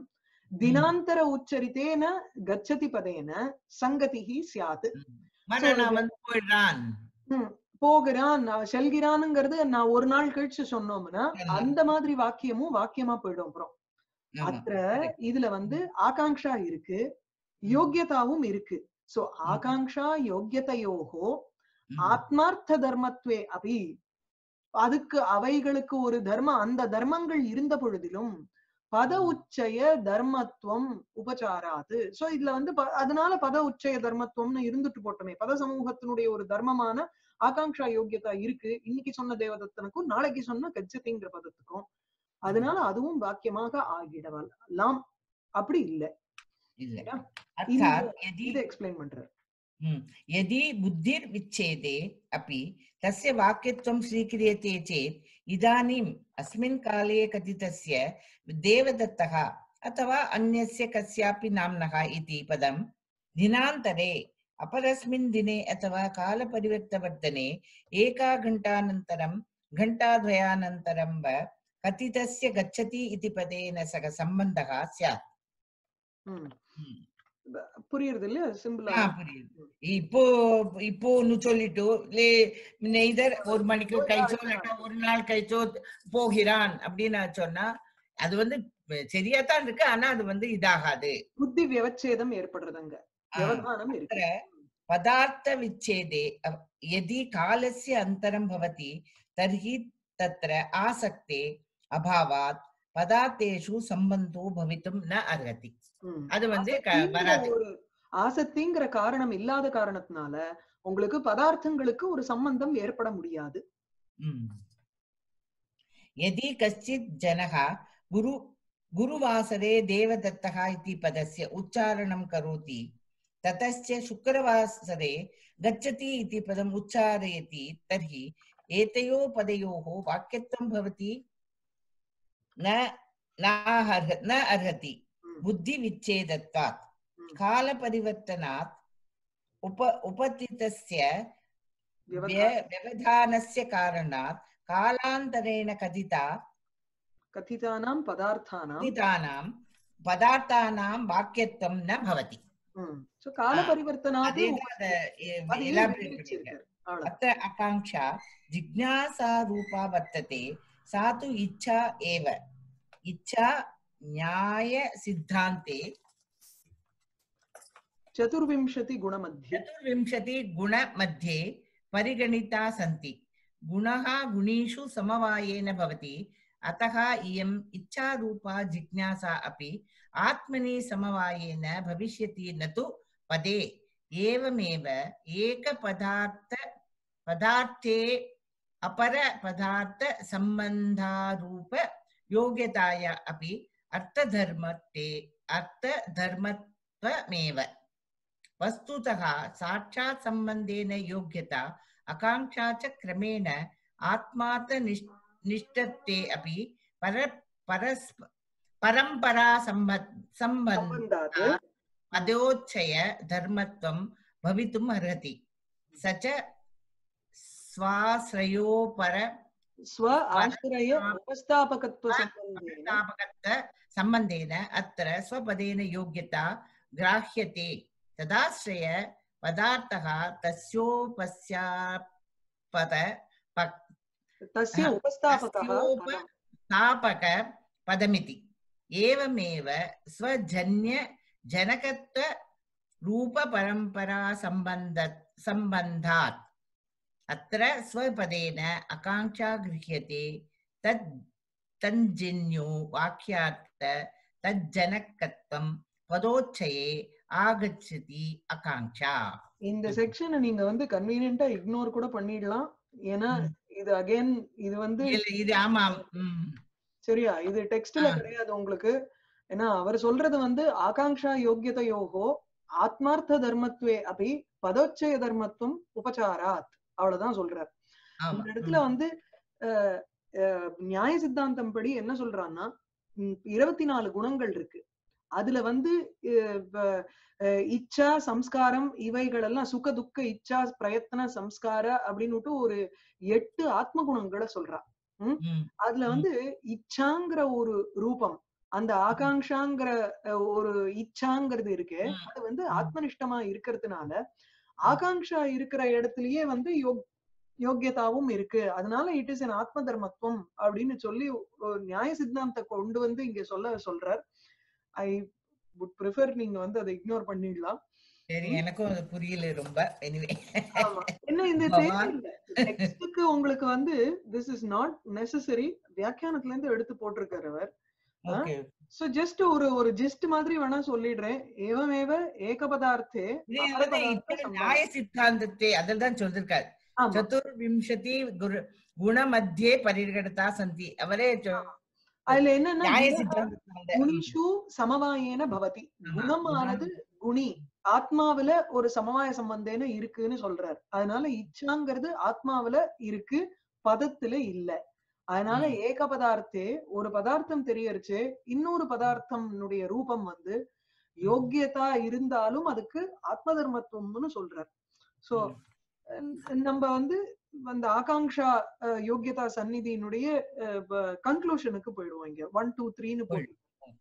Speaker 1: தினாந்தர உச்சரித்தேன கச்சதி பதேன சங்கதிஹி சியாத்
Speaker 2: மரணம் வந்து போயிடுறான்
Speaker 1: ம், போகிறான் நான் செல்கிறான்ங்கிறது நான் ஒரு நாள் கழிச்சு சொன்னோம்னா
Speaker 2: ஆமா.
Speaker 1: அந்த மாதிரி வாக்கியமும் வாக்கியமா போயிடும் அப்புறம்
Speaker 2: ஆமா.
Speaker 1: அத்த இதுல வந்து ஆகாங்ஷா இருக்கு யோக்கியதாவும் இருக்கு சோ ஆகாங்ஷா யோக்கியதையோகோ
Speaker 2: ம்.
Speaker 1: ஆத்மார்த்த தர்மத்வே அபி அதுக்கு அவைகளுக்கு ஒரு தர்ம அந்த தர்மங்கள் இருந்த பொழுதிலும் பத உச்சய தர்மத்துவம் உபச்சாராது சோ இதுல வந்து ப- அதனால பத உச்சய தர்மத்துவம்னு இருந்துட்டு போட்டோமே பத சமூகத்தினுடைய ஒரு தர்மமான ஆகாங்ஷா யோக்கியதா இருக்கு இன்னைக்கு சொன்ன தேவதத்தனுக்கும் நாளைக்கு சொன்ன கஜ்ஜதிங்கிற பதத்துக்கும் அதனால அதுவும் வாக்கியமாக ஆகிடலாம் அப்படி இல்ல
Speaker 2: இல்ல
Speaker 1: இல்லையா?
Speaker 2: अर्थात् यदि
Speaker 1: இதை எக்ஸ்பிளைன் பண்றாரு
Speaker 2: हम्म, यदि बुद्धिर्विच्छेदे अपि तस्य वाक्यत्वं स्वीक्रियते चेत् इदानीम् अस्मिन् काले कथितस्य देवदत्तः अथवा अन्यस्य कस्यापि नाम्नः इति पदं दिनान्तरे अपरस्मिन् दिने अथवा कालपरिवर्तवर्तने एका घण्टानन्तरं घण्टाद्वयानन्तरं वा कथितस्य गच्छति इति पदेन सह सम्बन्धः स्यात्
Speaker 1: ம்.
Speaker 2: ம்.
Speaker 1: ப- புரியுறது இல்லையா சிம்பிளா
Speaker 2: ஆ, புரியுது இப்போ இப்போ ஒன்னு சொல்லிட்டு லே நெய்தர் ஒரு மணிக்கு கழிச்சோ இல்லாட்டா ஒரு நாள் கழிச்சோ போகிறான் அப்படின்னு சொன்னா அது வந்து சரியா தான் இருக்கு ஆனா அது வந்து இதாகாது
Speaker 1: புத்தி வியவச்சேதம் ஏற்படுறது அங்க
Speaker 2: ஆ,
Speaker 1: விவதானம் இருக்கு
Speaker 2: तत्र पदार्थविच्छेदे अ- यदि कालस्य अन्तरं भवति तर्हि तत्र आसक्ते अभावात् पदार्थेषु सम्बन्धो भवितुं न अर्हति
Speaker 1: ம்.
Speaker 2: அது வந்து க-
Speaker 1: ஆசக்திங்கிற
Speaker 2: வராது
Speaker 1: ஒரு ஆசக்திங்கிற காரணம் இல்லாத காரணத்தினால உங்களுக்கு பதார்த்தங்களுக்கு ஒரு சம்பந்தம் ஏற்பட முடியாது
Speaker 2: Mm. यदि कश्चित् जनः गुरु गुरुवासरे देवदत्तः इति पदस्य उच्चारणं करोति ततश्च शुक्रवासरे गच्छति इति पदम् उच्चारयति तर्हि एतयोः पदयोः वाक्यत्वं भवति न नार्ह न अर्हति
Speaker 1: ம்.
Speaker 2: बुद्धिविच्छेदत्वात्
Speaker 1: ம்.
Speaker 2: कालपरिवर्तनात् उप उपतितस्य
Speaker 1: விவதா-
Speaker 2: व्य- व्यवधानस्य कारणात् कालान्तरेण कथिता
Speaker 1: கதிதானாம் பதார்த்தானாம்
Speaker 2: कथितानां पदार्थानां वाक्यत्वं न भवति
Speaker 1: ம். So, கால பரிவர்த்தனாது
Speaker 2: अदेव अद- ए-
Speaker 1: அது
Speaker 2: elaborate
Speaker 1: விவரிச்சிருக்காரு.
Speaker 2: பண்ணிருக்காரு.
Speaker 1: அவ்வளவுதான்.
Speaker 2: अत्र आकाङ्क्षा जिज्ञासारूपा वर्तते सा तु इच्छा एव इच्छा न्यायसिद्धान्ते
Speaker 1: चतुर्विंशति गुणमध्ये
Speaker 2: चतुर्विंशति गुणमध्ये परिगणिता सन्ति गुणः गुणीषु समवायेन भवति अतः इयम् इच्छारूपा जिज्ञासा अपि आत्मनि समवायेन भविष्यति न तु पदे एवमेव एकपदार्थ पदार्थे अपरपदार्थसम्बन्धारूप योग्यताया अपि अर्थधर्मत्वे अर्थधर्मत्वमेव वस्तुतः साक्षात् सम्बन्धेन योग्यता आकाङ्क्षा च क्रमेण आत्मार्थ निष्ठत्वे अपि पर परस्प परम्परा सम्बन्ध सम्बन्ध
Speaker 1: சம்பந்தாது
Speaker 2: पदोच्चय धर्मत्वं भवितुम् अर्हति स च स्वाश्रयोपर
Speaker 1: ஸ்வ ஆசிரய உபஸ்தாபகத்துவ சம்பந்தேன
Speaker 2: स्थापकत्व सम्बन्धेन अत्र स्वपदेन योग्यता ग्राह्यते तदाश्रय पदार्थः तस्योपस्यापद पक्-
Speaker 1: तस्य उपस्थापकः
Speaker 2: तस्योप-
Speaker 1: पदम्.
Speaker 2: स्थापक पदमिति एवमेव स्वजन्य जनकत्व रूपपरम्परा सम्बन्ध सम्बन्धात् अत्र स्वपदेन आकाङ्क्षा गृह्यते तद् तञ्जन्यो वाक्यार्थ तज्जनकत्वं पदोच्चये आगच्छति आकाङ्क्षा
Speaker 1: இந்த செக்ஷனை நீங்க வந்து கன்வீனியன்ட்டா இக்னோர் கூட பண்ணிடலாம் ஏன்னா
Speaker 2: ம்.
Speaker 1: இது அகைன் இது வந்து
Speaker 2: இல்ல, இது ஆமாம் ம்,
Speaker 1: சரியா இது டெக்ஸ்ட்ல
Speaker 2: ஆ.
Speaker 1: கிடையாது உங்களுக்கு ஏன்னா அவர் சொல்றது வந்து ஆகாங்ஷா யோகியதையோகோ ஆத்மார்த்த தர்மத்வே அப்படி பதோச்சய தர்மத்துவம் உபச்சாராத் அவ்வளவுதான் சொல்றார்
Speaker 2: ஆமா,
Speaker 1: இந்த இடத்துல
Speaker 2: ம்,
Speaker 1: வந்து அஹ், அஹ், நியாய சித்தாந்தம் படி என்ன சொல்றான்னா இருபத்தி நாலு குணங்கள் இருக்கு அதுல வந்து அஹ், வ- அஹ், இச்சா சம்ஸ்காரம் இவைகள் எல்லாம் சுக துக்க இச்சா பிரயத்தன சம்ஸ்கார அப்படின்னுட்டு ஒரு எட்டு ஆத்ம குணங்களை சொல்றா
Speaker 2: ம்,
Speaker 1: அதுல
Speaker 2: ம்.
Speaker 1: வந்து இச்சாங்கிற ஒரு ரூபம் அந்த ஆகாங்ஷாங்கிற அஹ், ஒரு இச்சாங்கிறது இருக்கு
Speaker 2: ம்.
Speaker 1: அது வந்து
Speaker 2: ம்.
Speaker 1: ஆத்மனிஷ்டமா இருக்கிறதுனால ஆகாங்ஷா இருக்கிற இடத்துலயே வந்து யோக் யோக்கியதாவும் இருக்கு அதனால இட் இஸ் an ஆத்ம தர்மத்துவம் அப்படின்னு சொல்லி ஒரு நியாய சித்தாந்த கொண்டு வந்து இங்க சொல்ல சொல்றார் ஐ would ப்ரிஃபர் நீங்க வந்து அதை இக்னோர் பண்ணிடலாம்
Speaker 2: சரி எனக்கும் அது புரியல ரொம்ப எனிவே
Speaker 1: ஆமா. என்ன இந்த
Speaker 2: பகவான்.
Speaker 1: டெக்ஸ்டுக்கு உங்களுக்கு வந்து திஸ் இஸ் நாட் நெசசரி வியாக்கியானத்துல இருந்து எடுத்து போட்டிருக்காரு அவர்
Speaker 2: ஓகே
Speaker 1: சோ ஜஸ்ட் ஒரு ஒரு ஜிஸ்ட் மாதிரி வேணா சொல்லிடுறேன் ஏவமேவ ஏகபதார்த்தே
Speaker 2: இது வந்து
Speaker 1: அபரபதார்த்த
Speaker 2: இப்ப
Speaker 1: சம்பந்தம்.
Speaker 2: நியாய சித்தாந்தத்தை அதில் தான் சொல்லிருக்காரு
Speaker 1: ஆமா.
Speaker 2: சதுர்விம்சதி குரு குணமத்தியே பரிகடத்தா சந்தி அவரே சொ-
Speaker 1: அதுல என்னன்னா
Speaker 2: நியாய
Speaker 1: குண-
Speaker 2: சித்தாந்தத்தினால
Speaker 1: குணிஷு சமவாயேன பவதி
Speaker 2: ஆமா.
Speaker 1: குணமானது குணி ஆத்மாவுல ஒரு சமவாய சம்பந்தேன இருக்குன்னு சொல்றார் அதனால இச்சாங்கிறது ஆத்மாவுல இருக்கு பதத்துல இல்ல அதனால
Speaker 2: ம்.
Speaker 1: ஏக பதார்த்தே ஒரு பதார்த்தம் தெரியறச்சு இன்னொரு பதார்த்தம்னுடைய ரூபம் வந்து யோக்கியதா இருந்தாலும் அதுக்கு ஆத்ம தர்மத்துவம்னு சொல்றார் சோ நம்ம வந்து அந்த ஆகாங்ஷா அஹ், யோக்கியதா சந்நிதியினுடைய கன்க்ளூஷனுக்கு போயிடுவோம் இங்க ஒன் டூ த்ரீன்னு போயிடும்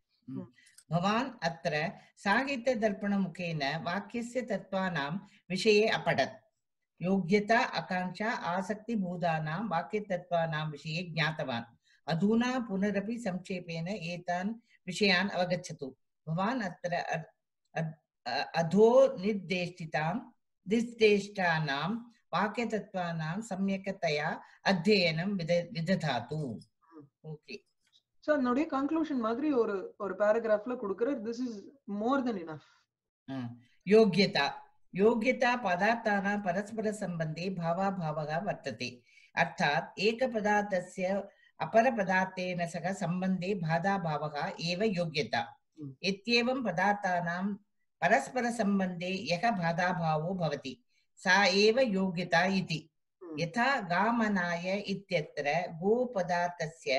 Speaker 2: भवान् अत्र साहित्यदर्पणमुखेन वाक्यस्य तत्त्वानां विषये अपठत् योग्यता आकाङ्क्षा आसक्तिभूतानां वाक्यतत्त्वानां विषये ज्ञातवान् अधुना पुनरपि संक्षेपेण एतान् विषयान् अवगच्छतु भवान् अत्र अ- अ- अ- अधो निर्देष्टितां निर्देष्टानां वाक्यतत्त्वानां सम्यक्तया अध्ययनं विद विदधातु ओके
Speaker 1: சோ அதனுடைய கன்க்ளூஷன் மாதிரி ஒரு ஒரு பேராகிராஃப்ல கொடுக்குற this is more than enough
Speaker 2: हा, योग्यता योग्यता पदार्थानां परस्परसम्बन्धे भावाभावः वर्तते अर्थात् एकपदार्थस्य अपरपदार्थेन सह सम्बन्धे बाधाभावः एव योग्यता
Speaker 1: Mm.
Speaker 2: इत्येवं पदार्थानां परस्परसम्बन्धे यः बाधाभावो भवति सा एव योग्यता इति यथा गामनाय इत्यत्र गोपदार्थस्य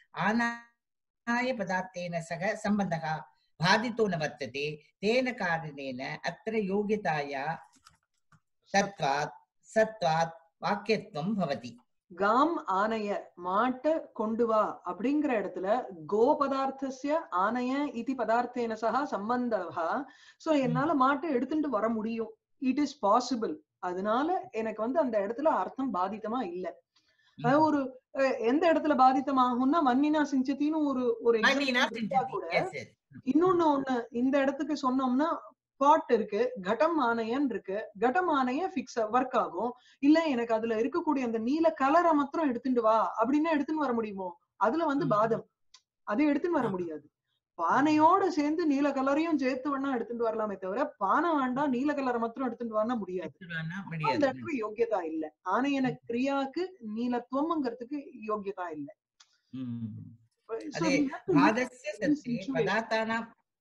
Speaker 2: आनायपदार्थेन सह सम्बन्धः बाधितो न वर्तते तेन कारणेन अत्र योग्यताया सत्त्वात् सत्त्वात् वाक्यत्वं भवति
Speaker 1: காம் ஆனைய மாட்ட கொண்டு வா அப்படிங்கிற இடத்துல கோ பதார்த்தஸ்ய ஆனைய இதி பதார்த்தேன சகா சம்பந்தா சோ என்னால மாட்டை எடுத்துட்டு வர முடியும் இட் இஸ் பாசிபிள் அதனால எனக்கு வந்து அந்த இடத்துல அர்த்தம் பாதித்தமா இல்ல அதாவது ஒரு அஹ், எந்த இடத்துல பாதித்தமாகும்னா மன்னினா சிஞ்சத்தின்னு ஒரு ஒரு
Speaker 2: மன்னினா
Speaker 1: example இருந்தா
Speaker 2: சிந்ததி.
Speaker 1: கூட
Speaker 2: Yes, yes.
Speaker 1: இன்னொன்னு ஒண்ணு இந்த இடத்துக்கு சொன்னோம்னா பாட் இருக்கு கடம் ஆணையன் இருக்கு கடம் ஆணைய பிக்ஸ் ஒர்க் ஆகும் இல்ல எனக்கு அதுல இருக்கக்கூடிய அந்த நீல கலரை மாத்திரம் எடுத்துட்டு வா அப்படின்னா எடுத்துன்னு வர முடியுமோ அதுல வந்து
Speaker 2: ம்.
Speaker 1: பாதம் அதை எடுத்துன்னு வர
Speaker 2: ஆ.
Speaker 1: முடியாது பானையோட சேர்ந்து நீல கலரையும் சேர்த்து வேணா எடுத்துட்டு வரலாமே தவிர பானை வேண்டாம் நீல கலரை மாத்திரம் எடுத்துட்டு வரனா முடியாது
Speaker 2: எடுத்துடுவானா
Speaker 1: அந்த
Speaker 2: முடியாது
Speaker 1: இடத்துல யோக்கியதா இல்ல ஆணையன கிரியாக்கு நீலத்துவம்ங்கிறதுக்கு யோக்கியதா இல்ல
Speaker 2: ம்.
Speaker 1: So
Speaker 2: அதே
Speaker 1: we have to look
Speaker 2: பாதस्य
Speaker 1: at every
Speaker 2: सत्त्वे
Speaker 1: situation.
Speaker 2: पदार्थानां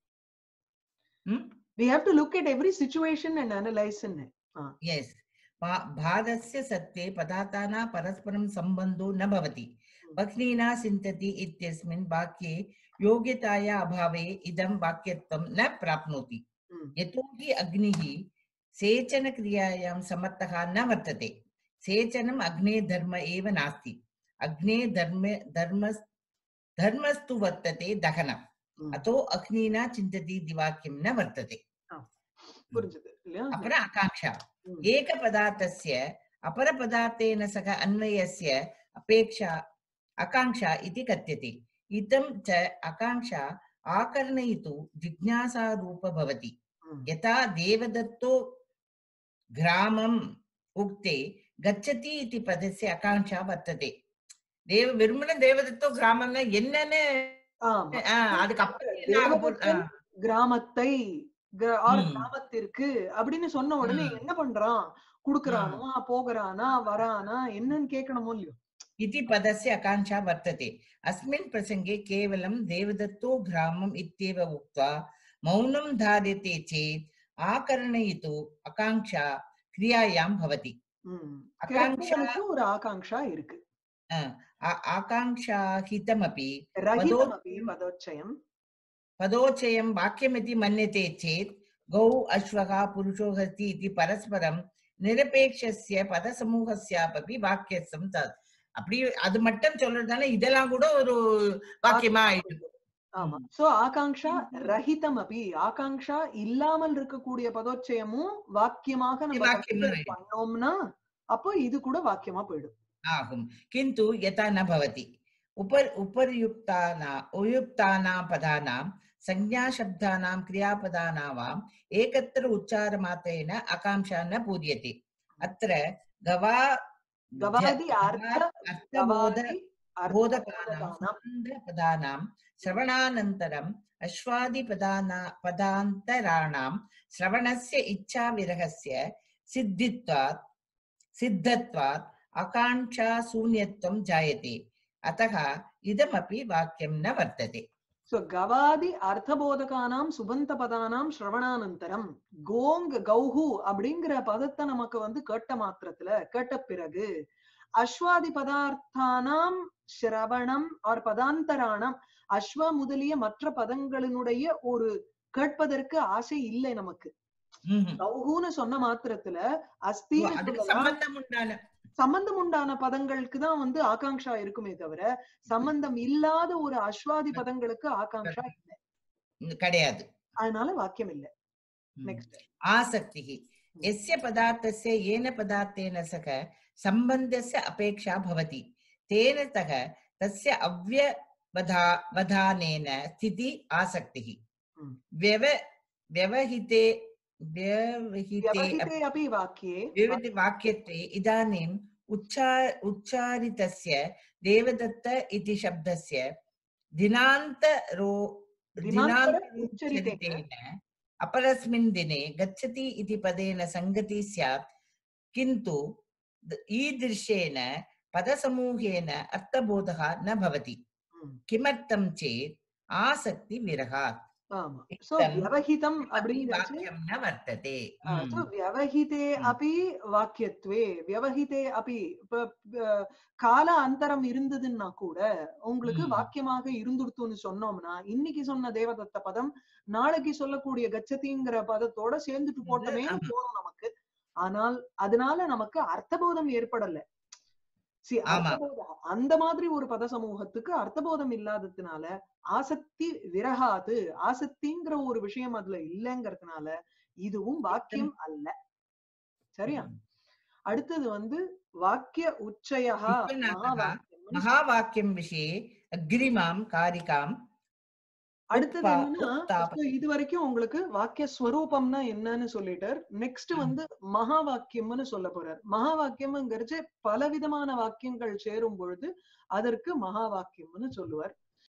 Speaker 2: ம்?
Speaker 1: we have to look at every situation and analyze in it.
Speaker 2: यस् भादस्य सत्त्वे पदार्थानां परस्परं सम्बन्धो न भवति भग्नीना सिन्तति इत्यस्मिन् वाक्ये योग्यताया अभावे इदं वाक्यत्वं न प्राप्नोति
Speaker 1: Mm.
Speaker 2: यतोहि अग्निः सेचनक्रियायां समर्थः न वर्तते सेचनम् अग्ने धर्म एव नास्ति अग्ने धर्म धर्म धर्मस्तु वर्तते दहनम्
Speaker 1: Mm.
Speaker 2: अतो अग्निना चिन्तति इति वाक्यं न वर्तते
Speaker 1: புரிஞ்சுது இல்லையா
Speaker 2: अपर आकाङ्क्षा
Speaker 1: Mm.
Speaker 2: एकपदार्थस्य अपरपदार्थेन सह अन्वयस्य अपेक्षा आकाङ्क्षा इति कथ्यते इदं च आकाङ्क्षा आकर्णयितु जिज्ञासारूप भवति
Speaker 1: Mm.
Speaker 2: यथा देवदत्तो ग्रामम् उक्ते गच्छति इति पदस्य आकाङ्क्षा वर्तते देव வெறுமனே தேவதத்தோ கிராமம்னா என்னன்னு
Speaker 1: ஆமா
Speaker 2: ஆஹ், அதுக்கு அப்புறம் என்ன ஆக போகுது?
Speaker 1: தேவதத்தன் கிராமத்தை கிர- or
Speaker 2: ம்.
Speaker 1: கிராமத்திற்கு அப்படின்னு சொன்ன உடனே
Speaker 2: ம்.
Speaker 1: என்ன பண்றான் குடுக்கறானா போகிறானா வரானா என்னன்னு கேட்கணுமோ இல்லையோ
Speaker 2: इति पदस्य आकाङ्क्षा वर्तते अस्मिन् प्रसङ्गे केवलं देवदत्तो ग्रामम् इत्येव उक्त्वा मौनं धार्यते चेत् आकर्णयितु आकाङ्क्षा क्रियायां भवति
Speaker 1: ம்.
Speaker 2: ஆகாங்ஷா-
Speaker 1: கேட்பவனுக்கு ஒரு ஆகாங்ஷா இருக்கு
Speaker 2: आ- आकाङ्क्षाहितमपि
Speaker 1: ரஹிதம் அப்படி பதோச்சயம்
Speaker 2: पदोचयं वाक्यमिति मन्यते चेत् गौ अश्वः पुरुषो हस्ति इति परस्परं निरपेक्षस्य பதசமூகஸ்யாபி வாக்கியசம் தத் அப்படி அது மட்டும் சொல்றதுதானே இதெல்லாம் கூட ஒரு வாக்கியமா ஆயிடுது
Speaker 1: ஆமா
Speaker 2: ம்.
Speaker 1: சோ ஆகாங்ஷா ரஹிதம் அபி ஆகாங்ஷா இல்லாமல் இருக்கக்கூடிய பதோச்சயமும் வாக்கியமாக நம்ம
Speaker 2: வாக்கியமா
Speaker 1: consider பண்ணோம்னா அப்போ இது கூட வாக்கியமா போயிடும்
Speaker 2: आहुम् किन्तु यथा न भवति उपर् उपर्युक्ताना उयुक्तानां पदानां संज्ञाशब्दानां क्रियापदानां वा एकत्र उच्चारमात्रेण आकाङ्क्षा न पूर्यते अत्र गवा
Speaker 1: गवादि अर्थ
Speaker 2: अर्थबोध
Speaker 1: गवादि
Speaker 2: बोधकानां
Speaker 1: अर्थबोधकानां
Speaker 2: सम्बन्धपदानां श्रवणानन्तरम् अश्वादिपदाना पदान्तराणां श्रवणस्य इच्छाविरहस्य सिद्धित्वात् सिद्धत्वात् आकाङ्क्षा शून्यत्वं जायते अतः इदमपि वाक्यं न वर्तते
Speaker 1: சோ கவாதி அர்த்தபோதகானாம் சுபந்த பதானாம் ஸ்ரவணானந்தரம் கோங் கௌஹு அப்படிங்கிற பதத்தை நமக்கு வந்து கேட்ட மாத்திரத்துல கேட்ட பிறகு அஸ்வாதி பதார்த்தானாம் ஸ்ரவணம் ஆர் பதாந்தராணம் அஸ்வ முதலிய மற்ற பதங்களினுடைய ஒரு கேட்பதற்கு ஆசை இல்லை நமக்கு
Speaker 2: ம்ஹும்.
Speaker 1: கௌஹுன்னு சொன்ன மாத்திரத்துல அஸ்தின்னு
Speaker 2: அதுக்கு
Speaker 1: சொல்லலாம்
Speaker 2: சம்பந்தம் உண்டான
Speaker 1: சம்பந்தம் உண்டான பதங்களுக்கு தான் வந்து ஆகாங்ஷா இருக்குமே தவிர சம்பந்தம் இல்லாத ஒரு அஸ்வாதி பதங்களுக்கு ஆகாங்ஷா இல்லை
Speaker 2: கிடையாது
Speaker 1: அதனால வாக்கியம் இல்ல
Speaker 2: ம்.
Speaker 1: நெக்ஸ்ட்
Speaker 2: आसक्तिः यस्य पदार्थस्य येन पदार्थेन सह सम्बन्धस्य अपेक्षा भवति तेन सह तस्य अव्यवधा वधानेन स्थिति आसक्तिः
Speaker 1: Hmm.
Speaker 2: व्यव व्यवहिते व्यवहिते
Speaker 1: व्यवहिते अपि वाक्ये
Speaker 2: विविध वाक्यत्वे इदानीम् उच्चा उच्चारितस्य देवदत्त इति शब्दस्य दिनान्तरो
Speaker 1: दिनान्तर उच्चरितेन
Speaker 2: दिनान्तरोच्चरितेन अपरस्मिन् दिने गच्छति इति पदेन सङ्गति स्यात् किन्तु द- ईदृशेन पदसमूहेन अर्थबोधः न भवति
Speaker 1: ம்,
Speaker 2: किमर्थं चेत् आसक्तिविरहात्
Speaker 1: ஆமா சோ
Speaker 2: इत्थं
Speaker 1: வியவஹிதம்
Speaker 2: किमपि
Speaker 1: அப்படிங்கிறச்சு
Speaker 2: वाक्यं न वर्तते
Speaker 1: சோ
Speaker 2: ம்.
Speaker 1: வியவஹிதே
Speaker 2: ம்.
Speaker 1: அப்பி வாக்கியத்வே வியவஹிதே அப்பி இப்ப அஹ், கால அந்தரம் இருந்ததுன்னா கூட உங்களுக்கு
Speaker 2: ம்.
Speaker 1: வாக்கியமாக இருந்துடுத்துன்னு சொன்னோம்னா இன்னைக்கு சொன்ன தேவதத்த பதம் நாளைக்கு சொல்லக்கூடிய கச்சதிங்கிற பதத்தோட சேர்ந்துட்டு போட்டோமே
Speaker 2: ஆமா.
Speaker 1: தோணும் நமக்கு ஆனால் அதனால நமக்கு அர்த்தபோதம் ஏற்படல See,
Speaker 2: ஆமா.
Speaker 1: அர்த்தபோதம் அந்த மாதிரி ஒரு பத சமூகத்துக்கு அர்த்தபோதம் இல்லாததுனால ஆசக்தி விரகாது ஆசக்திங்கிற ஒரு விஷயம் அதுல இல்லைங்கிறதுனால இதுவும் வாக்கியம் அல்ல சரியா அடுத்தது வந்து வாக்கிய உச்சயா
Speaker 2: விஸ்வநாதः
Speaker 1: மகாவாக்கியம்
Speaker 2: महावाक्यं विषये अग्रिमां कारिकां
Speaker 1: அடுத்தது
Speaker 2: உத்பா-
Speaker 1: என்னன்னா
Speaker 2: உத்தாப-
Speaker 1: so இது வரைக்கும் உங்களுக்கு வாக்கிய ஸ்வரூபம்னா என்னன்னு சொல்லிட்டார் நெக்ஸ்ட்
Speaker 2: ம்.
Speaker 1: வந்து மகா வாக்கியம்னு சொல்ல போறார் மகா வாக்கியம்ங்கிறச்சு பலவிதமான வாக்கியங்கள் சேரும் பொழுது அதற்கு மகா வாக்கியம்னு சொல்லுவார்